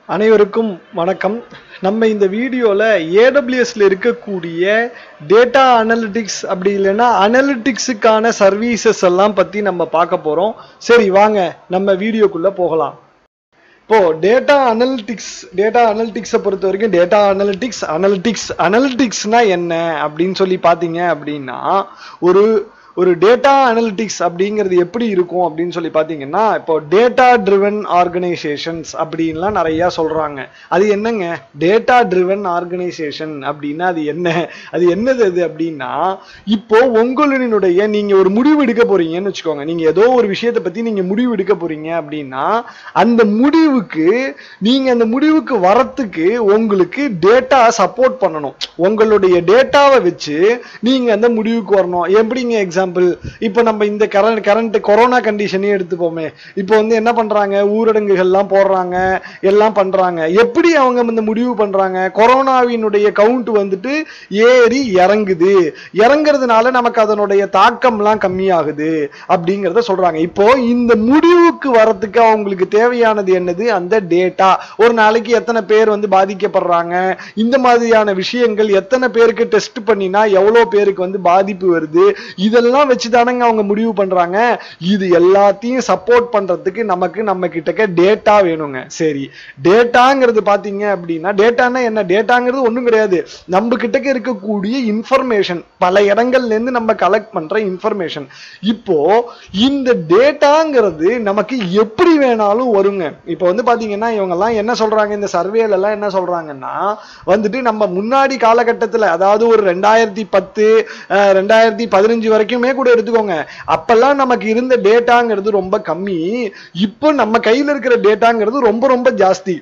அனைவருக்கும் வணக்கம் நம்ம இந்த வீடியோவில் ஏடபிள்யூஎஸ்ல இருக்கக்கூடிய டேட்டா அனலிட்டிக்ஸ் அப்படி இல்லைன்னா அனலிட்டிக்ஸுக்கான சர்வீசஸ் எல்லாம் பற்றி நம்ம பார்க்க போகிறோம் சரி வாங்க நம்ம வீடியோக்குள்ளே போகலாம் இப்போ டேட்டா அனலிட்டிக்ஸ் டேட்டா அனலிட்டிக்ஸை பொறுத்த வரைக்கும் டேட்டா அனலிட்டிக்ஸ் அனலிட்டிக்ஸ் அனலிட்டிக்ஸ்னா என்ன அப்படின்னு சொல்லி பார்த்தீங்க அப்படின்னா ஒரு ஒரு டேட்டா அனலிட்டிக்ஸ் அப்படிங்கிறது எப்படி இருக்கும் அப்படின்னு சொல்லி பார்த்தீங்கன்னா இப்போ டேட்டா ட்ரிவன் ஆர்கனைசேஷன்ஸ் அப்படின்லாம் நிறையா சொல்கிறாங்க அது என்னங்க டேட்டா ட்ரிவன் ஆர்கனைசேஷன் அப்படின்னா அது என்ன அது என்னது அது அப்படின்னா இப்போ உங்களினுடைய நீங்கள் ஒரு முடிவு எடுக்க போறீங்கன்னு வச்சுக்கோங்க நீங்கள் ஏதோ ஒரு விஷயத்தை பற்றி நீங்கள் முடிவு எடுக்க போறீங்க அப்படின்னா அந்த முடிவுக்கு நீங்கள் அந்த முடிவுக்கு வரத்துக்கு உங்களுக்கு டேட்டா சப்போர்ட் பண்ணணும் உங்களுடைய டேட்டாவை வச்சு நீங்கள் அந்த முடிவுக்கு வரணும் எப்படிங்க எக்ஸாம்பிள் இப்போ நம்ம இந்த கரண்ட் கரண்ட் கொரோனா கண்டிஷனே எடுத்துப்போமே இப்போ வந்து என்ன பண்றாங்க ஊரடங்குகள்லாம் போடுறாங்க எல்லாம் பண்றாங்க எப்படி அவங்க இந்த முடிவு பண்றாங்க கொரோனாவினுடைய கவுண்ட் வந்துட்டு ஏறி இறங்குது இறங்குறதுனால நமக்கு அதனுடைய தாக்கம்லாம் கம்மியாகுது அப்படிங்கிறத சொல்றாங்க இப்போ இந்த முடிவுக்கு வரத்துக்கு அவங்களுக்கு தேவையானது என்னது அந்த டேட்டா ஒரு நாளைக்கு எத்தனை பேர் வந்து பாதிக்கப்படுறாங்க இந்த மாதிரியான விஷயங்கள் எத்தனை பேருக்கு டெஸ்ட் பண்ணினா எவ்வளோ பேருக்கு வந்து பாதிப்பு வருது இதெல்லாம் வச்சு தானங்க அவங்க முடிவு பண்றாங்க இது எல்லாத்தையும் சப்போர்ட் பண்றதுக்கு நமக்கு நம்ம கிட்டக்க டேட்டா வேணுங்க சரி டேட்டாங்கிறது பாத்தீங்க அப்படின்னா டேட்டானா என்ன டேட்டாங்கிறது ஒண்ணும் கிடையாது நம்ம கிட்டக்க இருக்கக்கூடிய இன்ஃபர்மேஷன் பல இடங்கள்ல இருந்து நம்ம கலெக்ட் பண்ற இன்ஃபர்மேஷன் இப்போ இந்த டேட்டாங்கிறது நமக்கு எப்படி வேணாலும் வருங்க இப்போ வந்து பாத்தீங்கன்னா இவங்க எல்லாம் என்ன சொல்றாங்க இந்த சர்வேல எல்லாம் என்ன சொல்றாங்கன்னா வந்துட்டு நம்ம முன்னாடி காலகட்டத்துல அதாவது ஒரு ரெண்டாயிரத்தி பத்து அஹ், ரெண்டாயிரத்தி பதினஞ்சு வரைக்குமே கூட எடுத்துக்கோங்க அப்பெல்லாம் நமக்கு இருந்த டேட்டாங்கிறது ரொம்ப கம்மி இப்போ நம்ம கையில இருக்கிற டேட்டாங்கிறது ரொம்ப ரொம்ப ஜாஸ்தி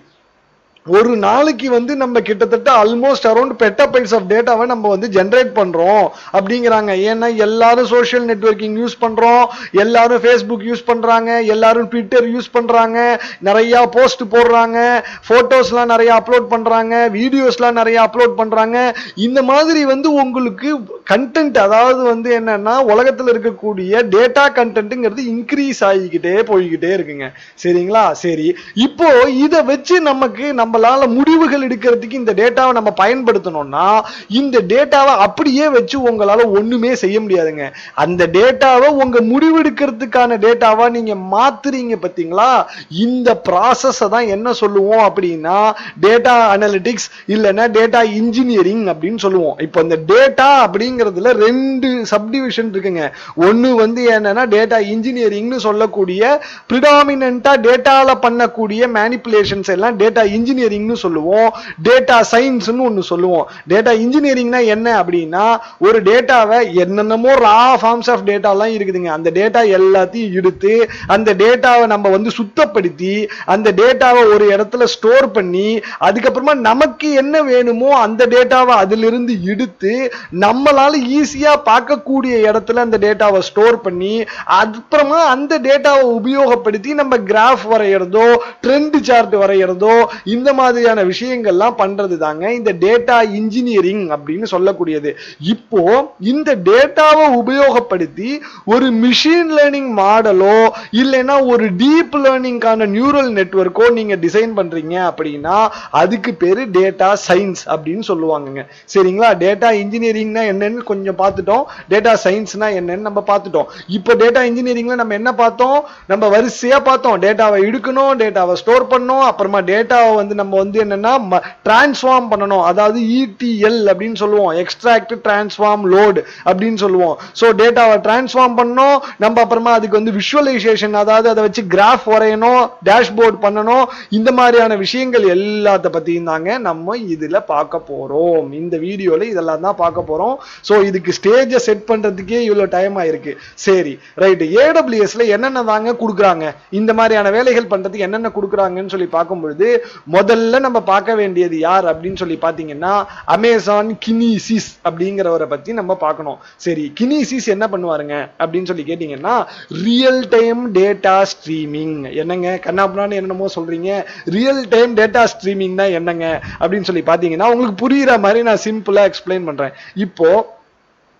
ஒரு நாளைக்கு வந்து நம்ம கிட்டத்தட்ட ஆல்மோஸ்ட் அரௌண்ட் பெட்டபைட்ஸ் ஆஃப் டேட்டாவை நம்ம வந்து ஜென்ரேட் பண்றோம் அப்படிங்கிறாங்க ஏன்னா எல்லாரும் சோஷியல் நெட்வொர்க்கிங் யூஸ் பண்றோம் எல்லாரும் ஃபேஸ்புக் யூஸ் பண்றாங்க எல்லாரும் ட்விட்டர் யூஸ் பண்றாங்க நிறைய போஸ்ட் போடுறாங்க போட்டோஸ்லாம் நிறைய அப்லோட் பண்றாங்க வீடியோஸ்லாம் நிறைய அப்லோட் பண்றாங்க இந்த மாதிரி வந்து உங்களுக்கு கண்டென்ட் அதாவது வந்து என்னன்னா உலகத்துல இருக்கக்கூடிய டேட்டா கண்டென்ட்டுங்கிறது இன்க்ரீஸ் ஆகிக்கிட்டே போய்கிட்டே இருக்குங்க சரிங்களா சரி இப்போ இதை வச்சு நமக்கு நம்மளால முடிவுகள் எடுக்கிறதுக்கு இந்த டேட்டாவை நம்ம பயன்படுத்தணும்னா இந்த டேட்டாவை அப்படியே வச்சு உங்களால ஒண்ணுமே செய்ய முடியாதுங்க அந்த டேட்டாவை உங்க முடிவெடுக்கிறதுக்கான டேட்டாவா நீங்க மாத்துறீங்க பாத்தீங்களா இந்த ப்ராசஸை தான் என்ன சொல்லுவோம் அப்படின்னா டேட்டா அனலிட்டிக்ஸ் இல்லைன்னா டேட்டா இன்ஜினியரிங் அப்படின்னு சொல்லுவோம் இப்போ இந்த டேட்டா அப்படிங்கிறதுல ரெண்டு சப்டிவிஷன் இருக்குங்க ஒன்னு வந்து என்னன்னா டேட்டா இன்ஜினியரிங்னு சொல்லக்கூடிய ப்ரிடாமினா டேட்டால பண்ணக்கூடிய மேனிப்புலேஷன்ஸ் எல்லாம் டேட்டா இன்ஜினியரிங்னு சொல்லுவோம் டேட்டா சயின்ஸ்னு ஒன்று சொல்லுவோம் டேட்டா இன்ஜினியரிங்னா என்ன அப்படின்னா ஒரு டேட்டாவை என்னென்னமோ ரா ஃபார்ம்ஸ் ஆஃப் டேட்டாலாம் இருக்குதுங்க அந்த டேட்டா எல்லாத்தையும் எடுத்து அந்த டேட்டாவை நம்ம வந்து சுத்தப்படுத்தி அந்த டேட்டாவை ஒரு இடத்துல ஸ்டோர் பண்ணி அதுக்கப்புறமா நமக்கு என்ன வேணுமோ அந்த டேட்டாவை அதிலிருந்து எடுத்து நம்மளால ஈஸியா பார்க்கக்கூடிய இடத்துல அந்த டேட்டாவை ஸ்டோர் பண்ணி அப்புறமா அந்த டேட்டாவை உபயோகப்படுத்தி நம்ம கிராஃப் வரைகிறதோ ட்ரெண்ட் சார்ட் வரைகிறதோ இந்த மாதிரியான விஷயங்கள்லாம் பண்றது தாங்க இந்த டேட்டா இன்ஜினியரிங் அப்படின்னு சொல்லக்கூடியது இப்போ இந்த டேட்டாவை உபயோகப்படுத்தி ஒரு மிஷின் லேர்னிங் மாடலோ இல்லைன்னா ஒரு டீப் லேர்னிங்கான நியூரல் நெட்வொர்க்கோ நீங்க டிசைன் பண்றீங்க அப்படின்னா அதுக்கு பேரு டேட்டா சயின்ஸ் அப்படின்னு சொல்லுவாங்கங்க சரிங்களா டேட்டா இன்ஜினியரிங்னா என்னன்னு கொஞ்சம் பார்த்துட்டோம் டேட்டா சயின்ஸ்னா என்னன்னு நம்ம பார்த்துட்டோம் இப்போ டேட்டா இன்ஜினியரிங்ல நம்ம என்ன பார்த்தோம் நம்ம வரிசையா பார்த்தோம் டேட்டாவை எடுக்கணும் டேட்டாவை ஸ்டோர் பண்ணணும் அப்புறமா டேட்டாவை வந்து நம்ம வந்து என்னன்னா டிரான்ஸ்ஃபார்ம் பண்ணணும் அதாவது இடிஎல் அப்படின்னு சொல்லுவோம் எக்ஸ்ட்ராக்ட் டிரான்ஸ்ஃபார்ம் லோடு அப்படின்னு சொல்லுவோம் ஸோ டேட்டாவை டிரான்ஸ்ஃபார்ம் பண்ணணும் நம்ம அப்புறமா அதுக்கு வந்து விஷுவலைசேஷன் அதாவது அதை வச்சு கிராஃப் வரையணும் டேஷ்போர்ட் பண்ணணும் இந்த மாதிரியான விஷயங்கள் எல்லாத்த பத்தியும் தாங்க நம்ம இதுல பார்க்க போறோம் இந்த வீடியோல இதெல்லாம் தான் பார்க்க போறோம் ஸோ இதுக்கு ஸ்டேஜை செட் பண்றதுக்கே இவ்வளவு டைம் ஆயிருக்கு சரி ரைட் ஏடபிள்யூஎஸ்ல என்னென்ன தாங்க கொடுக்குறாங்க இந்த மாதிரியான வேலைகள் பண்றதுக்கு என்னென்ன கொடுக்குறாங்கன்னு சொல்லி பார்க்கும் பொழுது முதல்ல நம்ம பார்க்க வேண்டியது யார் அப்படின்னு சொல்லி பார்த்தீங்கன்னா அமேசான் கினிசிஸ் அப்படிங்கிறவரை பத்தி நம்ம பார்க்கணும் சரி கினிசிஸ் என்ன பண்ணுவாருங்க அப்படின்னு சொல்லி கேட்டீங்கன்னா ரியல் டைம் டேட்டா ஸ்ட்ரீமிங் என்னங்க கண்ணாப்புனான்னு என்னமோ சொல்றீங்க ரியல் டைம் டேட்டா ஸ்ட்ரீமிங்னா என்னங்க அப்படின்னு சொல்லி பார்த்தீங்கன்னா உங்களுக்கு புரியுற மாதிரி நான் சிம்பிளா எக்ஸ்பிளைன் பண்றேன் இப்போ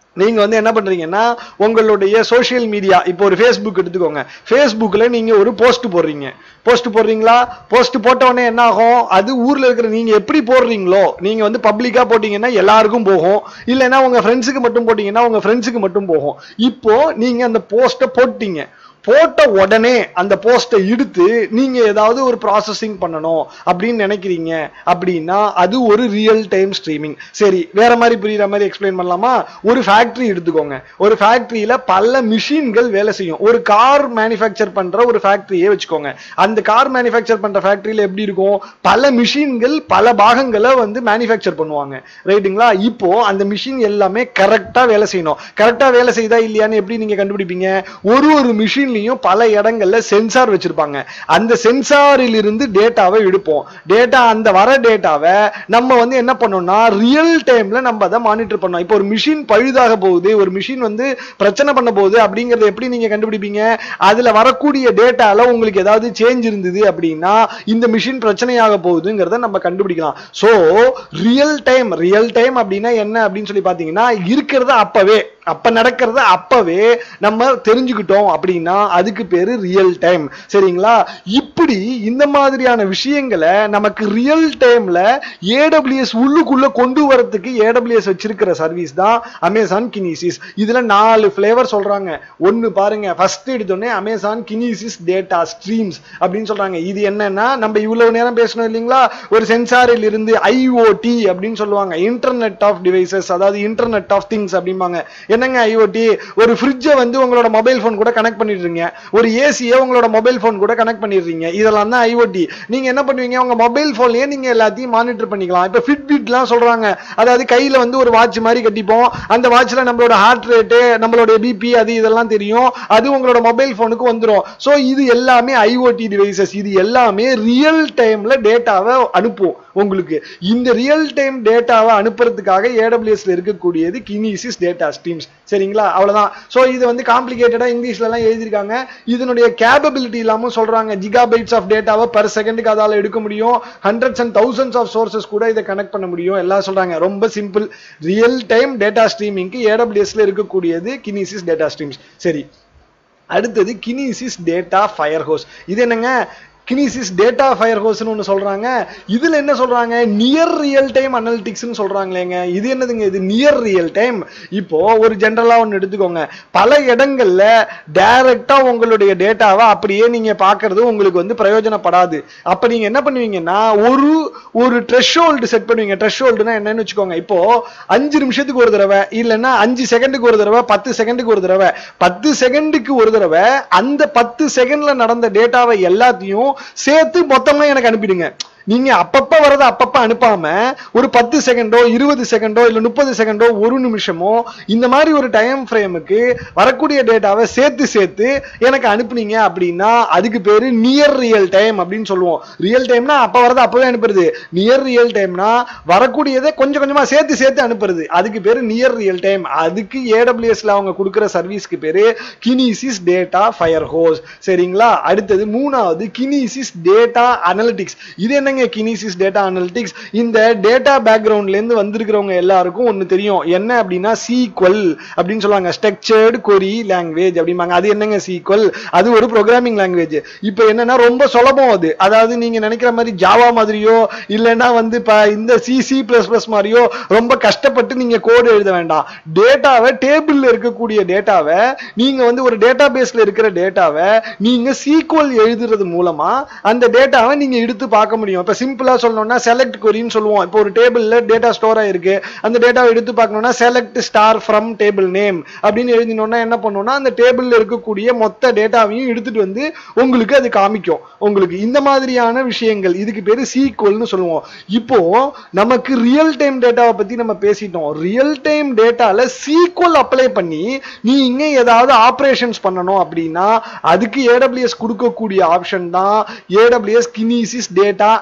நீங்க வந்து என்ன பண்றீங்கன்னா உங்களுடைய சோஷியல் மீடியா இப்போ ஒரு ஃபேஸ்புக் எடுத்துக்கோங்க ஃபேஸ்புக்ல நீங்க ஒரு போஸ்ட் போடுறீங்க போஸ்ட் போடுறீங்களா போஸ்ட் போட்ட உடனே என்ன ஆகும் அது ஊர்ல இருக்கிற நீங்க எப்படி போடுறீங்களோ நீங்க வந்து பப்ளிக்கா போட்டீங்கன்னா எல்லாருக்கும் போகும் இல்லைன்னா உங்க ஃப்ரெண்ட்ஸுக்கு மட்டும் போட்டீங்கன்னா உங்க ஃப்ரெண்ட்ஸுக்கு மட்டும் போகும் இப்போ நீங்க அந்த போஸ்ட்டை போட்டீங்க போட்ட உடனே அந்த போஸ்ட்டை எடுத்து நீங்க ஏதாவது ஒரு ப்ராசஸிங் பண்ணணும் அப்படின்னு நினைக்கிறீங்க அப்படின்னா அது ஒரு ரியல் டைம் ஸ்ட்ரீமிங் சரி வேற மாதிரி புரியுற மாதிரி எக்ஸ்பிளைன் பண்ணலாமா ஒரு ஃபேக்டரி எடுத்துக்கோங்க ஒரு ஃபேக்டரியில பல மிஷின்கள் வேலை செய்யும் ஒரு கார் மேனுஃபேக்சர் பண்ற ஒரு ஃபேக்டரியே வச்சுக்கோங்க அந்த கார் மேனுஃபேக்சர் பண்ற ஃபேக்டரியில எப்படி இருக்கும் பல மிஷின்கள் பல பாகங்களை வந்து மேனுஃபேக்சர் பண்ணுவாங்க ரைட்டுங்களா இப்போ அந்த மிஷின் எல்லாமே கரெக்டா வேலை செய்யணும் கரெக்டா வேலை செய்தா இல்லையான்னு எப்படி நீங்க கண்டுபிடிப்பீங்க ஒரு ஒரு மிஷின்லயும் பல இடங்கள்ல சென்சார் வச்சிருப்பாங்க அந்த சென்சாரில் இருந்து டேட்டாவை எடுப்போம் டேட்டா அந்த வர டேட்டாவை நம்ம வந்து என்ன பண்ணோம்னா ரியல் டைம்ல நம்ம அதை மானிட்டர் பண்ணோம் இப்போ ஒரு மிஷின் பழுதாக போகுது ஒரு மிஷின் வந்து பிரச்சனை பண்ண போகுது அப்படிங்கறத எப்படி நீங்க கண்டுபிடிப்பீங்க அதுல வரக்கூடிய டேட்டால உங்களுக்கு ஏதாவது சேஞ்ச் இருந்தது அப்படின்னா இந்த மிஷின் பிரச்சனையாக போகுதுங்கிறத நம்ம கண்டுபிடிக்கலாம் so real time real time அப்படின்னா என்ன அப்படின்னு சொல்லி பாத்தீங்கன்னா இருக்கிறத அப்பவே அப்ப நடக்கிறத அப்பவே நம்ம தெரிஞ்சுக்கிட்டோம் அப்படின்னா அதுக்கு பேரு ரியல் டைம் சரிங்களா இப்படி இந்த மாதிரியான விஷயங்களை நமக்கு ரியல் டைம்ல ஏடபிள்யூஎஸ் உள்ளுக்குள்ள கொண்டு வரதுக்கு ஏடபிள்யூஎஸ் வச்சிருக்கிற சர்வீஸ் தான் அமேசான் கினிசிஸ் இதுல நாலு ஃபிளேவர் சொல்றாங்க ஒன்னு பாருங்க ஃபர்ஸ்ட் எடுத்தோடனே அமேசான் கினிசிஸ் டேட்டா ஸ்ட்ரீம்ஸ் அப்படின்னு சொல்றாங்க இது என்னன்னா நம்ம இவ்வளவு நேரம் பேசணும் இல்லைங்களா ஒரு சென்சாரில் இருந்து ஐஓடி அப்படின்னு சொல்லுவாங்க இன்டர்நெட் ஆஃப் டிவைசஸ் அதாவது இன்டர்நெட் ஆஃப் திங்ஸ் அப்படிம்பாங்க என்னங்க ஐஓடி ஒரு ஃப்ரிட்ஜை வந்து உங்களோட மொபைல் ஃபோன் கூட கனெக்ட் பண்ணிடுறீங்க ஒரு ஏசியை உங்களோட மொபைல் ஃபோன் கூட கனெக்ட் பண்ணிடுறீங்க இதெல்லாம் தான் ஐஓடி நீங்க என்ன பண்ணுவீங்க உங்க மொபைல் போன்லயே நீங்க எல்லாத்தையும் மானிட்டர் பண்ணிக்கலாம் இப்ப ஃபிட்பிட்லாம் சொல்றாங்க அதாவது கையில வந்து ஒரு வாட்ச் மாதிரி கட்டிப்போம் அந்த வாட்ச்ல நம்மளோட ஹார்ட் ரேட்டு நம்மளோட பிபி அது இதெல்லாம் தெரியும் அது உங்களோட மொபைல் போனுக்கு வந்துரும் சோ இது எல்லாமே ஐஓடி டிவைசஸ் இது எல்லாமே ரியல் டைம்ல டேட்டாவை அனுப்பும் உங்களுக்கு இந்த ரியல் டைம் டேட்டாவை அனுப்புறதுக்காக ஏடபிள்யூஎஸ்ல இருக்கக்கூடியது கினிசிஸ் டேட்டா ஸ்ட்ரீம்ஸ் சரிங்களா அவ்வளவுதான் சோ இது வந்து காம்ப்ளிகேட்டடா இங்கிலீஷ்ல எல்லாம் எழுதிருக்காங்க இதனுடைய கேபபிலிட்டி இல்லாம சொல்றாங்க ஜிகாபைட்ஸ் ஆஃப் டேட்டாவை பர் செகண்டுக்கு அதால எடுக்க முடியும் hundreds and thousands of sources கூட இதை கனெக்ட் பண்ண முடியும் எல்லாம் சொல்றாங்க ரொம்ப சிம்பிள் ரியல் டைம் டேட்டா ஸ்ட்ரீமிங்க்கு ஏடபிள்யூஎஸ்ல இருக்கக்கூடியது கினிசிஸ் டேட்டா ஸ்ட்ரீம்ஸ் சரி அடுத்தது கினிசிஸ் டேட்டா ஃபயர் ஹோஸ் இது என்னங்க கினிசிஸ் டேட்டா ஃபயர் ஹோஸ்னு ஒன்று சொல்றாங்க இதுல என்ன சொல்றாங்க நியர் ரியல் டைம் அனலிட்டிக்ஸ்னு சொல்றாங்களேங்க இது என்னதுங்க இது நியர் ரியல் டைம் இப்போ ஒரு ஜென்ரலா ஒன்று எடுத்துக்கோங்க பல இடங்கள்ல டைரக்டா உங்களுடைய டேட்டாவை அப்படியே நீங்க பாக்குறது உங்களுக்கு வந்து பிரயோஜனப்படாது அப்ப நீங்க என்ன பண்ணுவீங்கன்னா ஒரு ஒரு ட்ரெஷ்ஹோல்டு செட் பண்ணுவீங்க ட்ரெஷ்ஹோல்டுனா என்னன்னு வச்சுக்கோங்க இப்போ அஞ்சு நிமிஷத்துக்கு ஒரு தடவை இல்லைன்னா அஞ்சு செகண்டுக்கு ஒரு தடவை பத்து செகண்டுக்கு ஒரு தடவை பத்து செகண்டுக்கு ஒரு தடவை அந்த பத்து செகண்ட்ல நடந்த டேட்டாவை எல்லாத்தையும் சேர்த்து மொத்தமா எனக்கு அனுப்பிடுங்க நீங்க அப்பப்ப வரத அப்பப்ப அனுப்பாம ஒரு பத்து செகண்டோ இருபது செகண்டோ இல்ல முப்பது செகண்டோ ஒரு நிமிஷமோ இந்த மாதிரி ஒரு டைம் ஃப்ரேமுக்கு வரக்கூடிய டேட்டாவை சேர்த்து சேர்த்து எனக்கு அனுப்புனீங்க அப்படின்னா அதுக்கு பேரு நியர் ரியல் டைம் அப்படின்னு சொல்லுவோம் ரியல் டைம்னா அப்ப வரத அப்பவே அனுப்புறது நியர் ரியல் டைம்னா வரக்கூடியதை கொஞ்சம் கொஞ்சமா சேர்த்து சேர்த்து அனுப்புறது அதுக்கு பேரு நியர் ரியல் டைம் அதுக்கு ஏடபிள்யூஎஸ்ல அவங்க கொடுக்குற சர்வீஸ்க்கு பேரு கினிசிஸ் டேட்டா ஃபயர் ஹோஸ் சரிங்களா அடுத்தது மூணாவது கினிசிஸ் டேட்டா அனலிட்டிக்ஸ் இது என்னங்க கினிசிஸ் டேட்டா அனலிட்டிக்ஸ் இந்த டேட்டா பேக்ரவுண்ட்ல இருந்து வந்திருக்கிறவங்க எல்லாருக்கும் ஒன்னு தெரியும் என்ன அப்படின்னா சீக்வல் அப்படின்னு சொல்லுவாங்க ஸ்ட்ரக்சர்டு கொரி லாங்குவேஜ் அப்படிம்பாங்க அது என்னங்க சீக்வல் அது ஒரு ப்ரோக்ராமிங் லாங்குவேஜ் இப்போ என்னன்னா ரொம்ப சுலபம் அது அதாவது நீங்க நினைக்கிற மாதிரி ஜாவா மாதிரியோ இல்லைன்னா வந்து இப்ப இந்த சி சி பிளஸ் பிளஸ் மாதிரியோ ரொம்ப கஷ்டப்பட்டு நீங்க கோடு எழுத வேண்டாம் டேட்டாவை டேபிள்ல இருக்கக்கூடிய டேட்டாவை நீங்க வந்து ஒரு டேட்டா பேஸ்ல இருக்கிற டேட்டாவை நீங்க சீக்வல் எழுதுறது மூலமா அந்த டேட்டாவை நீங்க எடுத்து பார்க்க முடியும் இப்ப சிம்பிளா சொல்லணும்னா செலக்ட் கொரின்னு சொல்லுவோம் இப்போ ஒரு டேபிள்ல டேட்டா ஸ்டோர் ஆயிருக்கு அந்த டேட்டாவை எடுத்து பார்க்கணும்னா select star from table name அப்படின்னு எழுதினோம்னா என்ன பண்ணணும்னா அந்த டேபிள்ல இருக்கக்கூடிய மொத்த டேட்டாவையும் எடுத்துட்டு வந்து உங்களுக்கு அது காமிக்கும் உங்களுக்கு இந்த மாதிரியான விஷயங்கள் இதுக்கு பேரு சீக்வல்னு சொல்லுவோம் இப்போ நமக்கு ரியல் டைம் டேட்டாவை பத்தி நம்ம பேசிட்டோம் ரியல் டைம் டேட்டால சீக்வல் அப்ளை பண்ணி நீங்க ஏதாவது ஆபரேஷன்ஸ் பண்ணணும் அப்படின்னா அதுக்கு ஏடபிள்யூஎஸ் கொடுக்கக்கூடிய ஆப்ஷன் தான் ஏடபிள்யூஎஸ் கினிசிஸ் டேட்டா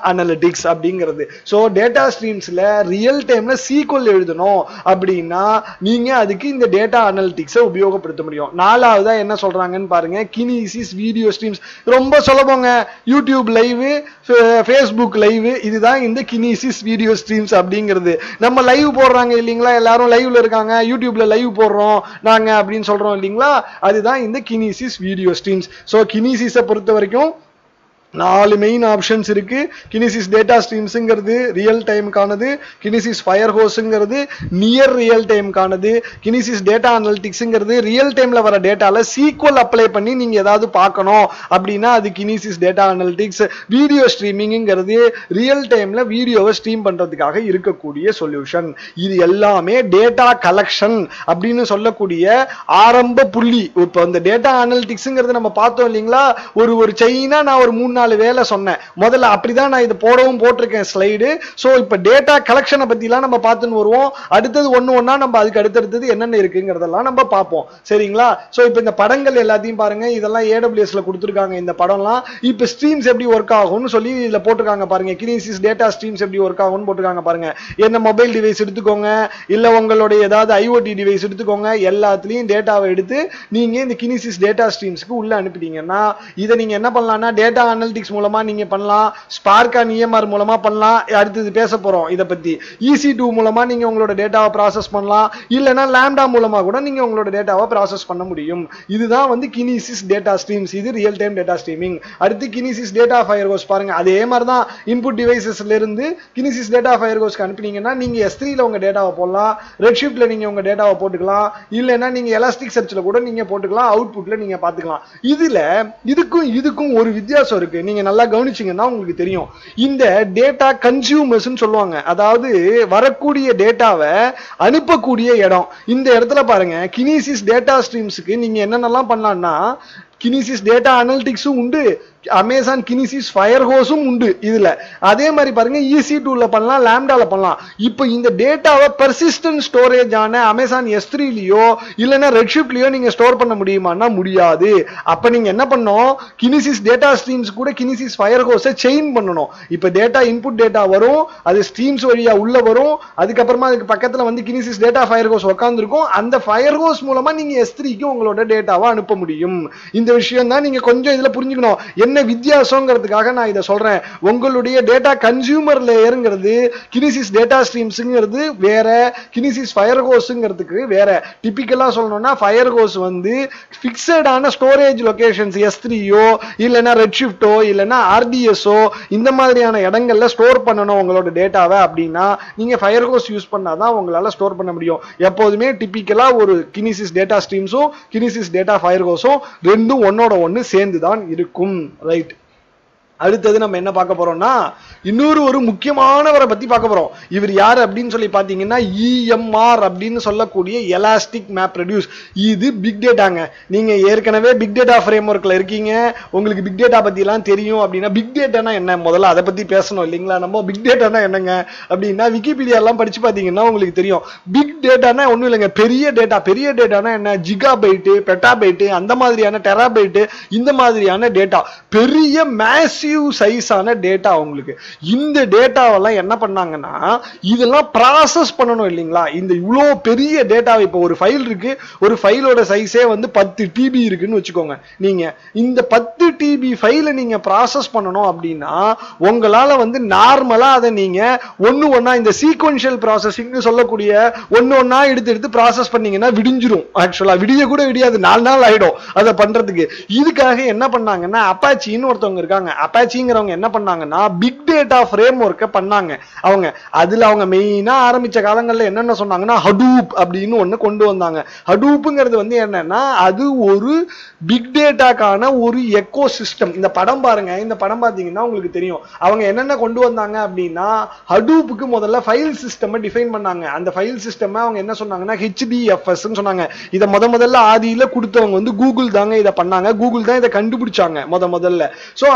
அனலிட்டிக்ஸ் அப்படிங்கிறது ஸோ டேட்டா ஸ்ட்ரீம்ஸ்ல ரியல் டைம்ல சீக்வல் எழுதணும் அப்படின்னா நீங்க அதுக்கு இந்த டேட்டா அனலிட்டிக்ஸை உபயோகப்படுத்த முடியும் நாலாவதா என்ன சொல்றாங்கன்னு பாருங்க கினிசிஸ் வீடியோ ஸ்ட்ரீம்ஸ் ரொம்ப சுலபங்க யூடியூப் லைவ் ஃபேஸ்புக் லைவ் இதுதான் இந்த கினிசிஸ் வீடியோ ஸ்ட்ரீம்ஸ் அப்படிங்கிறது நம்ம லைவ் போடுறாங்க இல்லைங்களா எல்லாரும் லைவ்ல இருக்காங்க யூடியூப்ல லைவ் போடுறோம் நாங்க அப்படின்னு சொல்றோம் இல்லைங்களா அதுதான் இந்த கினிசிஸ் வீடியோ ஸ்ட்ரீம்ஸ் ஸோ கினிசிஸை பொறுத்த வரைக்கும் நாலு மெயின் ஆப்ஷன்ஸ் இருக்கு கினிசிஸ் டேட்டா ஸ்ட்ரீம்ஸுங்கிறது ரியல் டைமுக்கானது கினிசிஸ் ஃபயர் ஹோஸுங்கிறது நியர் ரியல் டைமுக்கானது கினிசிஸ் டேட்டா அனலிட்டிக்ஸுங்கிறது ரியல் டைம்ல வர டேட்டால சீக்வல் அப்ளை பண்ணி நீங்க ஏதாவது பார்க்கணும் அப்படின்னா அது கினிசிஸ் டேட்டா அனலிட்டிக்ஸ் வீடியோ ஸ்ட்ரீமிங்கிறது ரியல் டைம்ல வீடியோவை ஸ்ட்ரீம் பண்றதுக்காக இருக்கக்கூடிய சொல்யூஷன் இது எல்லாமே டேட்டா கலெக்ஷன் அப்படின்னு சொல்லக்கூடிய ஆரம்ப புள்ளி இப்போ இந்த டேட்டா அனலிட்டிக்ஸுங்கிறது நம்ம பார்த்தோம் இல்லைங்களா ஒரு ஒரு செயினா நான் ஒரு மூணு நாலு வேலை சொன்னேன் முதல்ல அப்படிதான் நான் இது போடவும் போட்டிருக்கேன் ஸ்லைடு ஸோ இப்போ டேட்டா கலெக்ஷனை பத்திலாம் நம்ம பார்த்துன்னு வருவோம் அடுத்தது ஒன்று ஒன்றா நம்ம அதுக்கு அடுத்தடுத்தது என்னென்ன இருக்குங்கிறதெல்லாம் நம்ம பார்ப்போம் சரிங்களா ஸோ இப்போ இந்த படங்கள் எல்லாத்தையும் பாருங்க இதெல்லாம் ஏடபிள்யூஎஸ்ல கொடுத்துருக்காங்க இந்த படம்லாம் இப்போ ஸ்ட்ரீம்ஸ் எப்படி ஒர்க் ஆகும்னு சொல்லி இதில் போட்டிருக்காங்க பாருங்க கினிசிஸ் டேட்டா ஸ்ட்ரீம்ஸ் எப்படி ஒர்க் ஆகும்னு போட்டிருக்காங்க பாருங்க என்ன மொபைல் டிவைஸ் எடுத்துக்கோங்க இல்லை உங்களுடைய ஏதாவது ஐஓடி டிவைஸ் எடுத்துக்கோங்க எல்லாத்துலேயும் டேட்டாவை எடுத்து நீங்க இந்த கினிசிஸ் டேட்டா ஸ்ட்ரீம்ஸ்க்கு உள்ள அனுப்பிட்டீங்கன்னா இதை நீங்க என்ன பண்ணலாம்னா டேட்டா அனலிட்டிக்ஸ் மூலமா நீங்க பண்ணலாம் ஸ்பார்க் அண்ட் இஎம்ஆர் மூலமா பண்ணலாம் அடுத்தது பேச போறோம் இதை பத்தி இசி டூ மூலமா நீங்க உங்களோட டேட்டாவை ப்ராசஸ் பண்ணலாம் இல்லைன்னா லேம்டா மூலமா கூட நீங்க உங்களோட டேட்டாவை ப்ராசஸ் பண்ண முடியும் இதுதான் வந்து கினிசிஸ் டேட்டா ஸ்ட்ரீம்ஸ் இது ரியல் டைம் டேட்டா ஸ்ட்ரீமிங் அடுத்து கினிசிஸ் டேட்டா ஃபயர் கோஸ் பாருங்க அதே மாதிரி தான் இன்புட் டிவைசஸ்ல இருந்து கினிசிஸ் டேட்டா ஃபயர் கோஸ்க்கு அனுப்பினீங்கன்னா நீங்க எஸ் ல உங்க டேட்டாவை போடலாம் ரெட் ஷிஃப்ட்ல நீங்க உங்க டேட்டாவை போட்டுக்கலாம் இல்லைன்னா நீங்க எலாஸ்டிக் சர்ச்ல கூட நீங்க போட்டுக்கலாம் அவுட்புட்ல நீங்க பாத்துக்கலாம் இதுல இதுக்கும் இதுக்கும் ஒரு வித்தியாசம் இருக்கு நீங்க நல்லா கவனிச்சீங்கன்னா உங்களுக்கு தெரியும் இந்த டேட்டா கன்சியூமர்ஸ் சொல்லுவாங்க அதாவது வரக்கூடிய டேட்டாவை அனுப்பக்கூடிய இடம் இந்த இடத்துல பாருங்க கினிசிஸ் டேட்டா ஸ்ட்ரீம்ஸுக்கு நீங்க என்னென்னலாம் பண்ணலாம்னா கினிசிஸ் டேட்டா அனலிட்டிக்ஸும் உண்டு அமேசான் கினிசிஸ் ஃபயர் ஹோஸும் உண்டு இதுல அதே மாதிரி பாருங்க இசி டூல பண்ணலாம் லேம்டால பண்ணலாம் இப்போ இந்த டேட்டாவை பெர்சிஸ்டன்ட் ஸ்டோரேஜ் ஆன அமேசான் எஸ் த்ரீலயோ இல்லைன்னா ரெட்ஷிப்லயோ நீங்க ஸ்டோர் பண்ண முடியுமான்னா முடியாது அப்ப நீங்க என்ன பண்ணணும் கினிசிஸ் டேட்டா ஸ்ட்ரீம்ஸ் கூட கினிசிஸ் ஃபயர் ஹோஸை செயின் பண்ணணும் இப்போ டேட்டா இன்புட் டேட்டா வரும் அது ஸ்ட்ரீம்ஸ் வழியா உள்ள வரும் அதுக்கப்புறமா அதுக்கு பக்கத்துல வந்து கினிசிஸ் டேட்டா ஃபயர் ஹோஸ் உட்காந்துருக்கும் அந்த ஃபயர் ஹோஸ் மூலமா நீங்க எஸ் த்ரீக்கு உங்களோட டேட்டாவை அனுப்ப முடியும் இந்த விஷயம் தான் நீங்க கொஞ்சம் இதுல புரிஞ்சுக்கணும் என்ன வித்தியாசங்கிறதுக்காக நான் இதை சொல்றேன் உங்களுடைய டேட்டா கன்சியூமர் லேயருங்கிறது கினிசிஸ் டேட்டா ஸ்ட்ரீம்ஸுங்கிறது வேற கினிசிஸ் ஃபயர் ஹோஸுங்கிறதுக்கு வேற டிபிக்கலா சொல்லணும்னா ஃபயர் ஹோஸ் வந்து ஃபிக்ஸடான ஸ்டோரேஜ் லொகேஷன்ஸ் எஸ் த்ரீயோ இல்லைன்னா ரெட் ஷிஃப்டோ இல்லைன்னா ஆர்டிஎஸ்ஓ இந்த மாதிரியான இடங்கள்ல ஸ்டோர் பண்ணணும் உங்களோட டேட்டாவை அப்படின்னா நீங்க ஃபயர் ஹோஸ் யூஸ் பண்ணாதான் உங்களால ஸ்டோர் பண்ண முடியும் எப்போதுமே டிபிக்கலா ஒரு கினிசிஸ் டேட்டா ஸ்ட்ரீம்ஸும் கினிசிஸ் டேட்டா ஃபயர் ஹோஸும் ரெண்டும் ஒன்னோட ஒன்று சேர்ந்து தான் இருக்கும் ரைட் அடுத்தது நம்ம என்ன பார்க்க போறோம்னா இன்னொரு ஒரு முக்கியமானவரை பத்தி பார்க்க போறோம் இவர் யார் அப்படின்னு சொல்லி பாத்தீங்கன்னா இஎம்ஆர் அப்படின்னு சொல்லக்கூடிய எலாஸ்டிக் மேப் ரெடியூஸ் இது பிக் டேட்டாங்க நீங்க ஏற்கனவே பிக் டேட்டா ஃப்ரேம் ஒர்க்ல இருக்கீங்க உங்களுக்கு பிக் டேட்டா பத்தி எல்லாம் தெரியும் அப்படின்னா பிக் டேட்டானா என்ன முதல்ல அதை பத்தி பேசணும் இல்லைங்களா நம்ம பிக் டேட்டானா என்னங்க அப்படின்னா விக்கிபீடியா எல்லாம் படிச்சு பாத்தீங்கன்னா உங்களுக்கு தெரியும் பிக் டேட்டானா ஒண்ணும் இல்லைங்க பெரிய டேட்டா பெரிய டேட்டானா என்ன ஜிகா பைட்டு பெட்டா பைட்டு அந்த மாதிரியான டெரா பைட்டு இந்த மாதிரியான டேட்டா பெரிய மேசிவ் சைஸான டேட்டா உங்களுக்கு இந்த டேட்டாவெல்லாம் என்ன பண்ணாங்கன்னா இதெல்லாம் ப்ராசஸ் பண்ணணும் இல்லைங்களா இந்த இவ்வளோ பெரிய டேட்டாவை இப்போ ஒரு ஃபைல் இருக்கு ஒரு ஃபைலோட சைஸே வந்து பத்து டிபி இருக்குன்னு வச்சுக்கோங்க நீங்க இந்த பத்து டிபி ஃபைலை நீங்க ப்ராசஸ் பண்ணணும் அப்படின்னா உங்களால வந்து நார்மலா அதை நீங்க ஒன்னு ஒன்னா இந்த சீக்வன்ஷியல் ப்ராசஸிங்னு சொல்லக்கூடிய ஒன்னு ஒன்னா எடுத்து எடுத்து ப்ராசஸ் பண்ணீங்கன்னா விடிஞ்சிரும் ஆக்சுவலா விடிய கூட விடியாது நாலு நாள் ஆயிடும் அதை பண்றதுக்கு இதுக்காக என்ன பண்ணாங்கன்னா அப்பாச்சின்னு ஒருத்தவங்க இருக்காங்க அப்பாச்சிங்கிறவங்க என்ன பண்ணாங்கன்னா பிக் டேட்டா ஃப்ரேம் ஒர்க்கை பண்ணாங்க அவங்க அதுல அவங்க மெயினா ஆரம்பிச்ச காலங்கள்ல என்னென்ன சொன்னாங்கன்னா ஹடூப் அப்படின்னு ஒண்ணு கொண்டு வந்தாங்க ஹடூப்புங்கிறது வந்து என்னன்னா அது ஒரு பிக் டேட்டாக்கான ஒரு எக்கோ சிஸ்டம் இந்த படம் பாருங்க இந்த படம் பாத்தீங்கன்னா உங்களுக்கு தெரியும் அவங்க என்னென்ன கொண்டு வந்தாங்க அப்படின்னா ஹடூப்புக்கு முதல்ல ஃபைல் சிஸ்டம் டிஃபைன் பண்ணாங்க அந்த ஃபைல் சிஸ்டம் அவங்க என்ன சொன்னாங்கன்னா ஹெச்டிஎஃப்எஸ் சொன்னாங்க இதை முத முதல்ல ஆதியில கொடுத்தவங்க வந்து கூகுள் தாங்க இதை பண்ணாங்க கூகுள் தான் இதை கண்டுபிடிச்சாங்க முத முதல்ல சோ அவங்க அதுக்கப்புறம்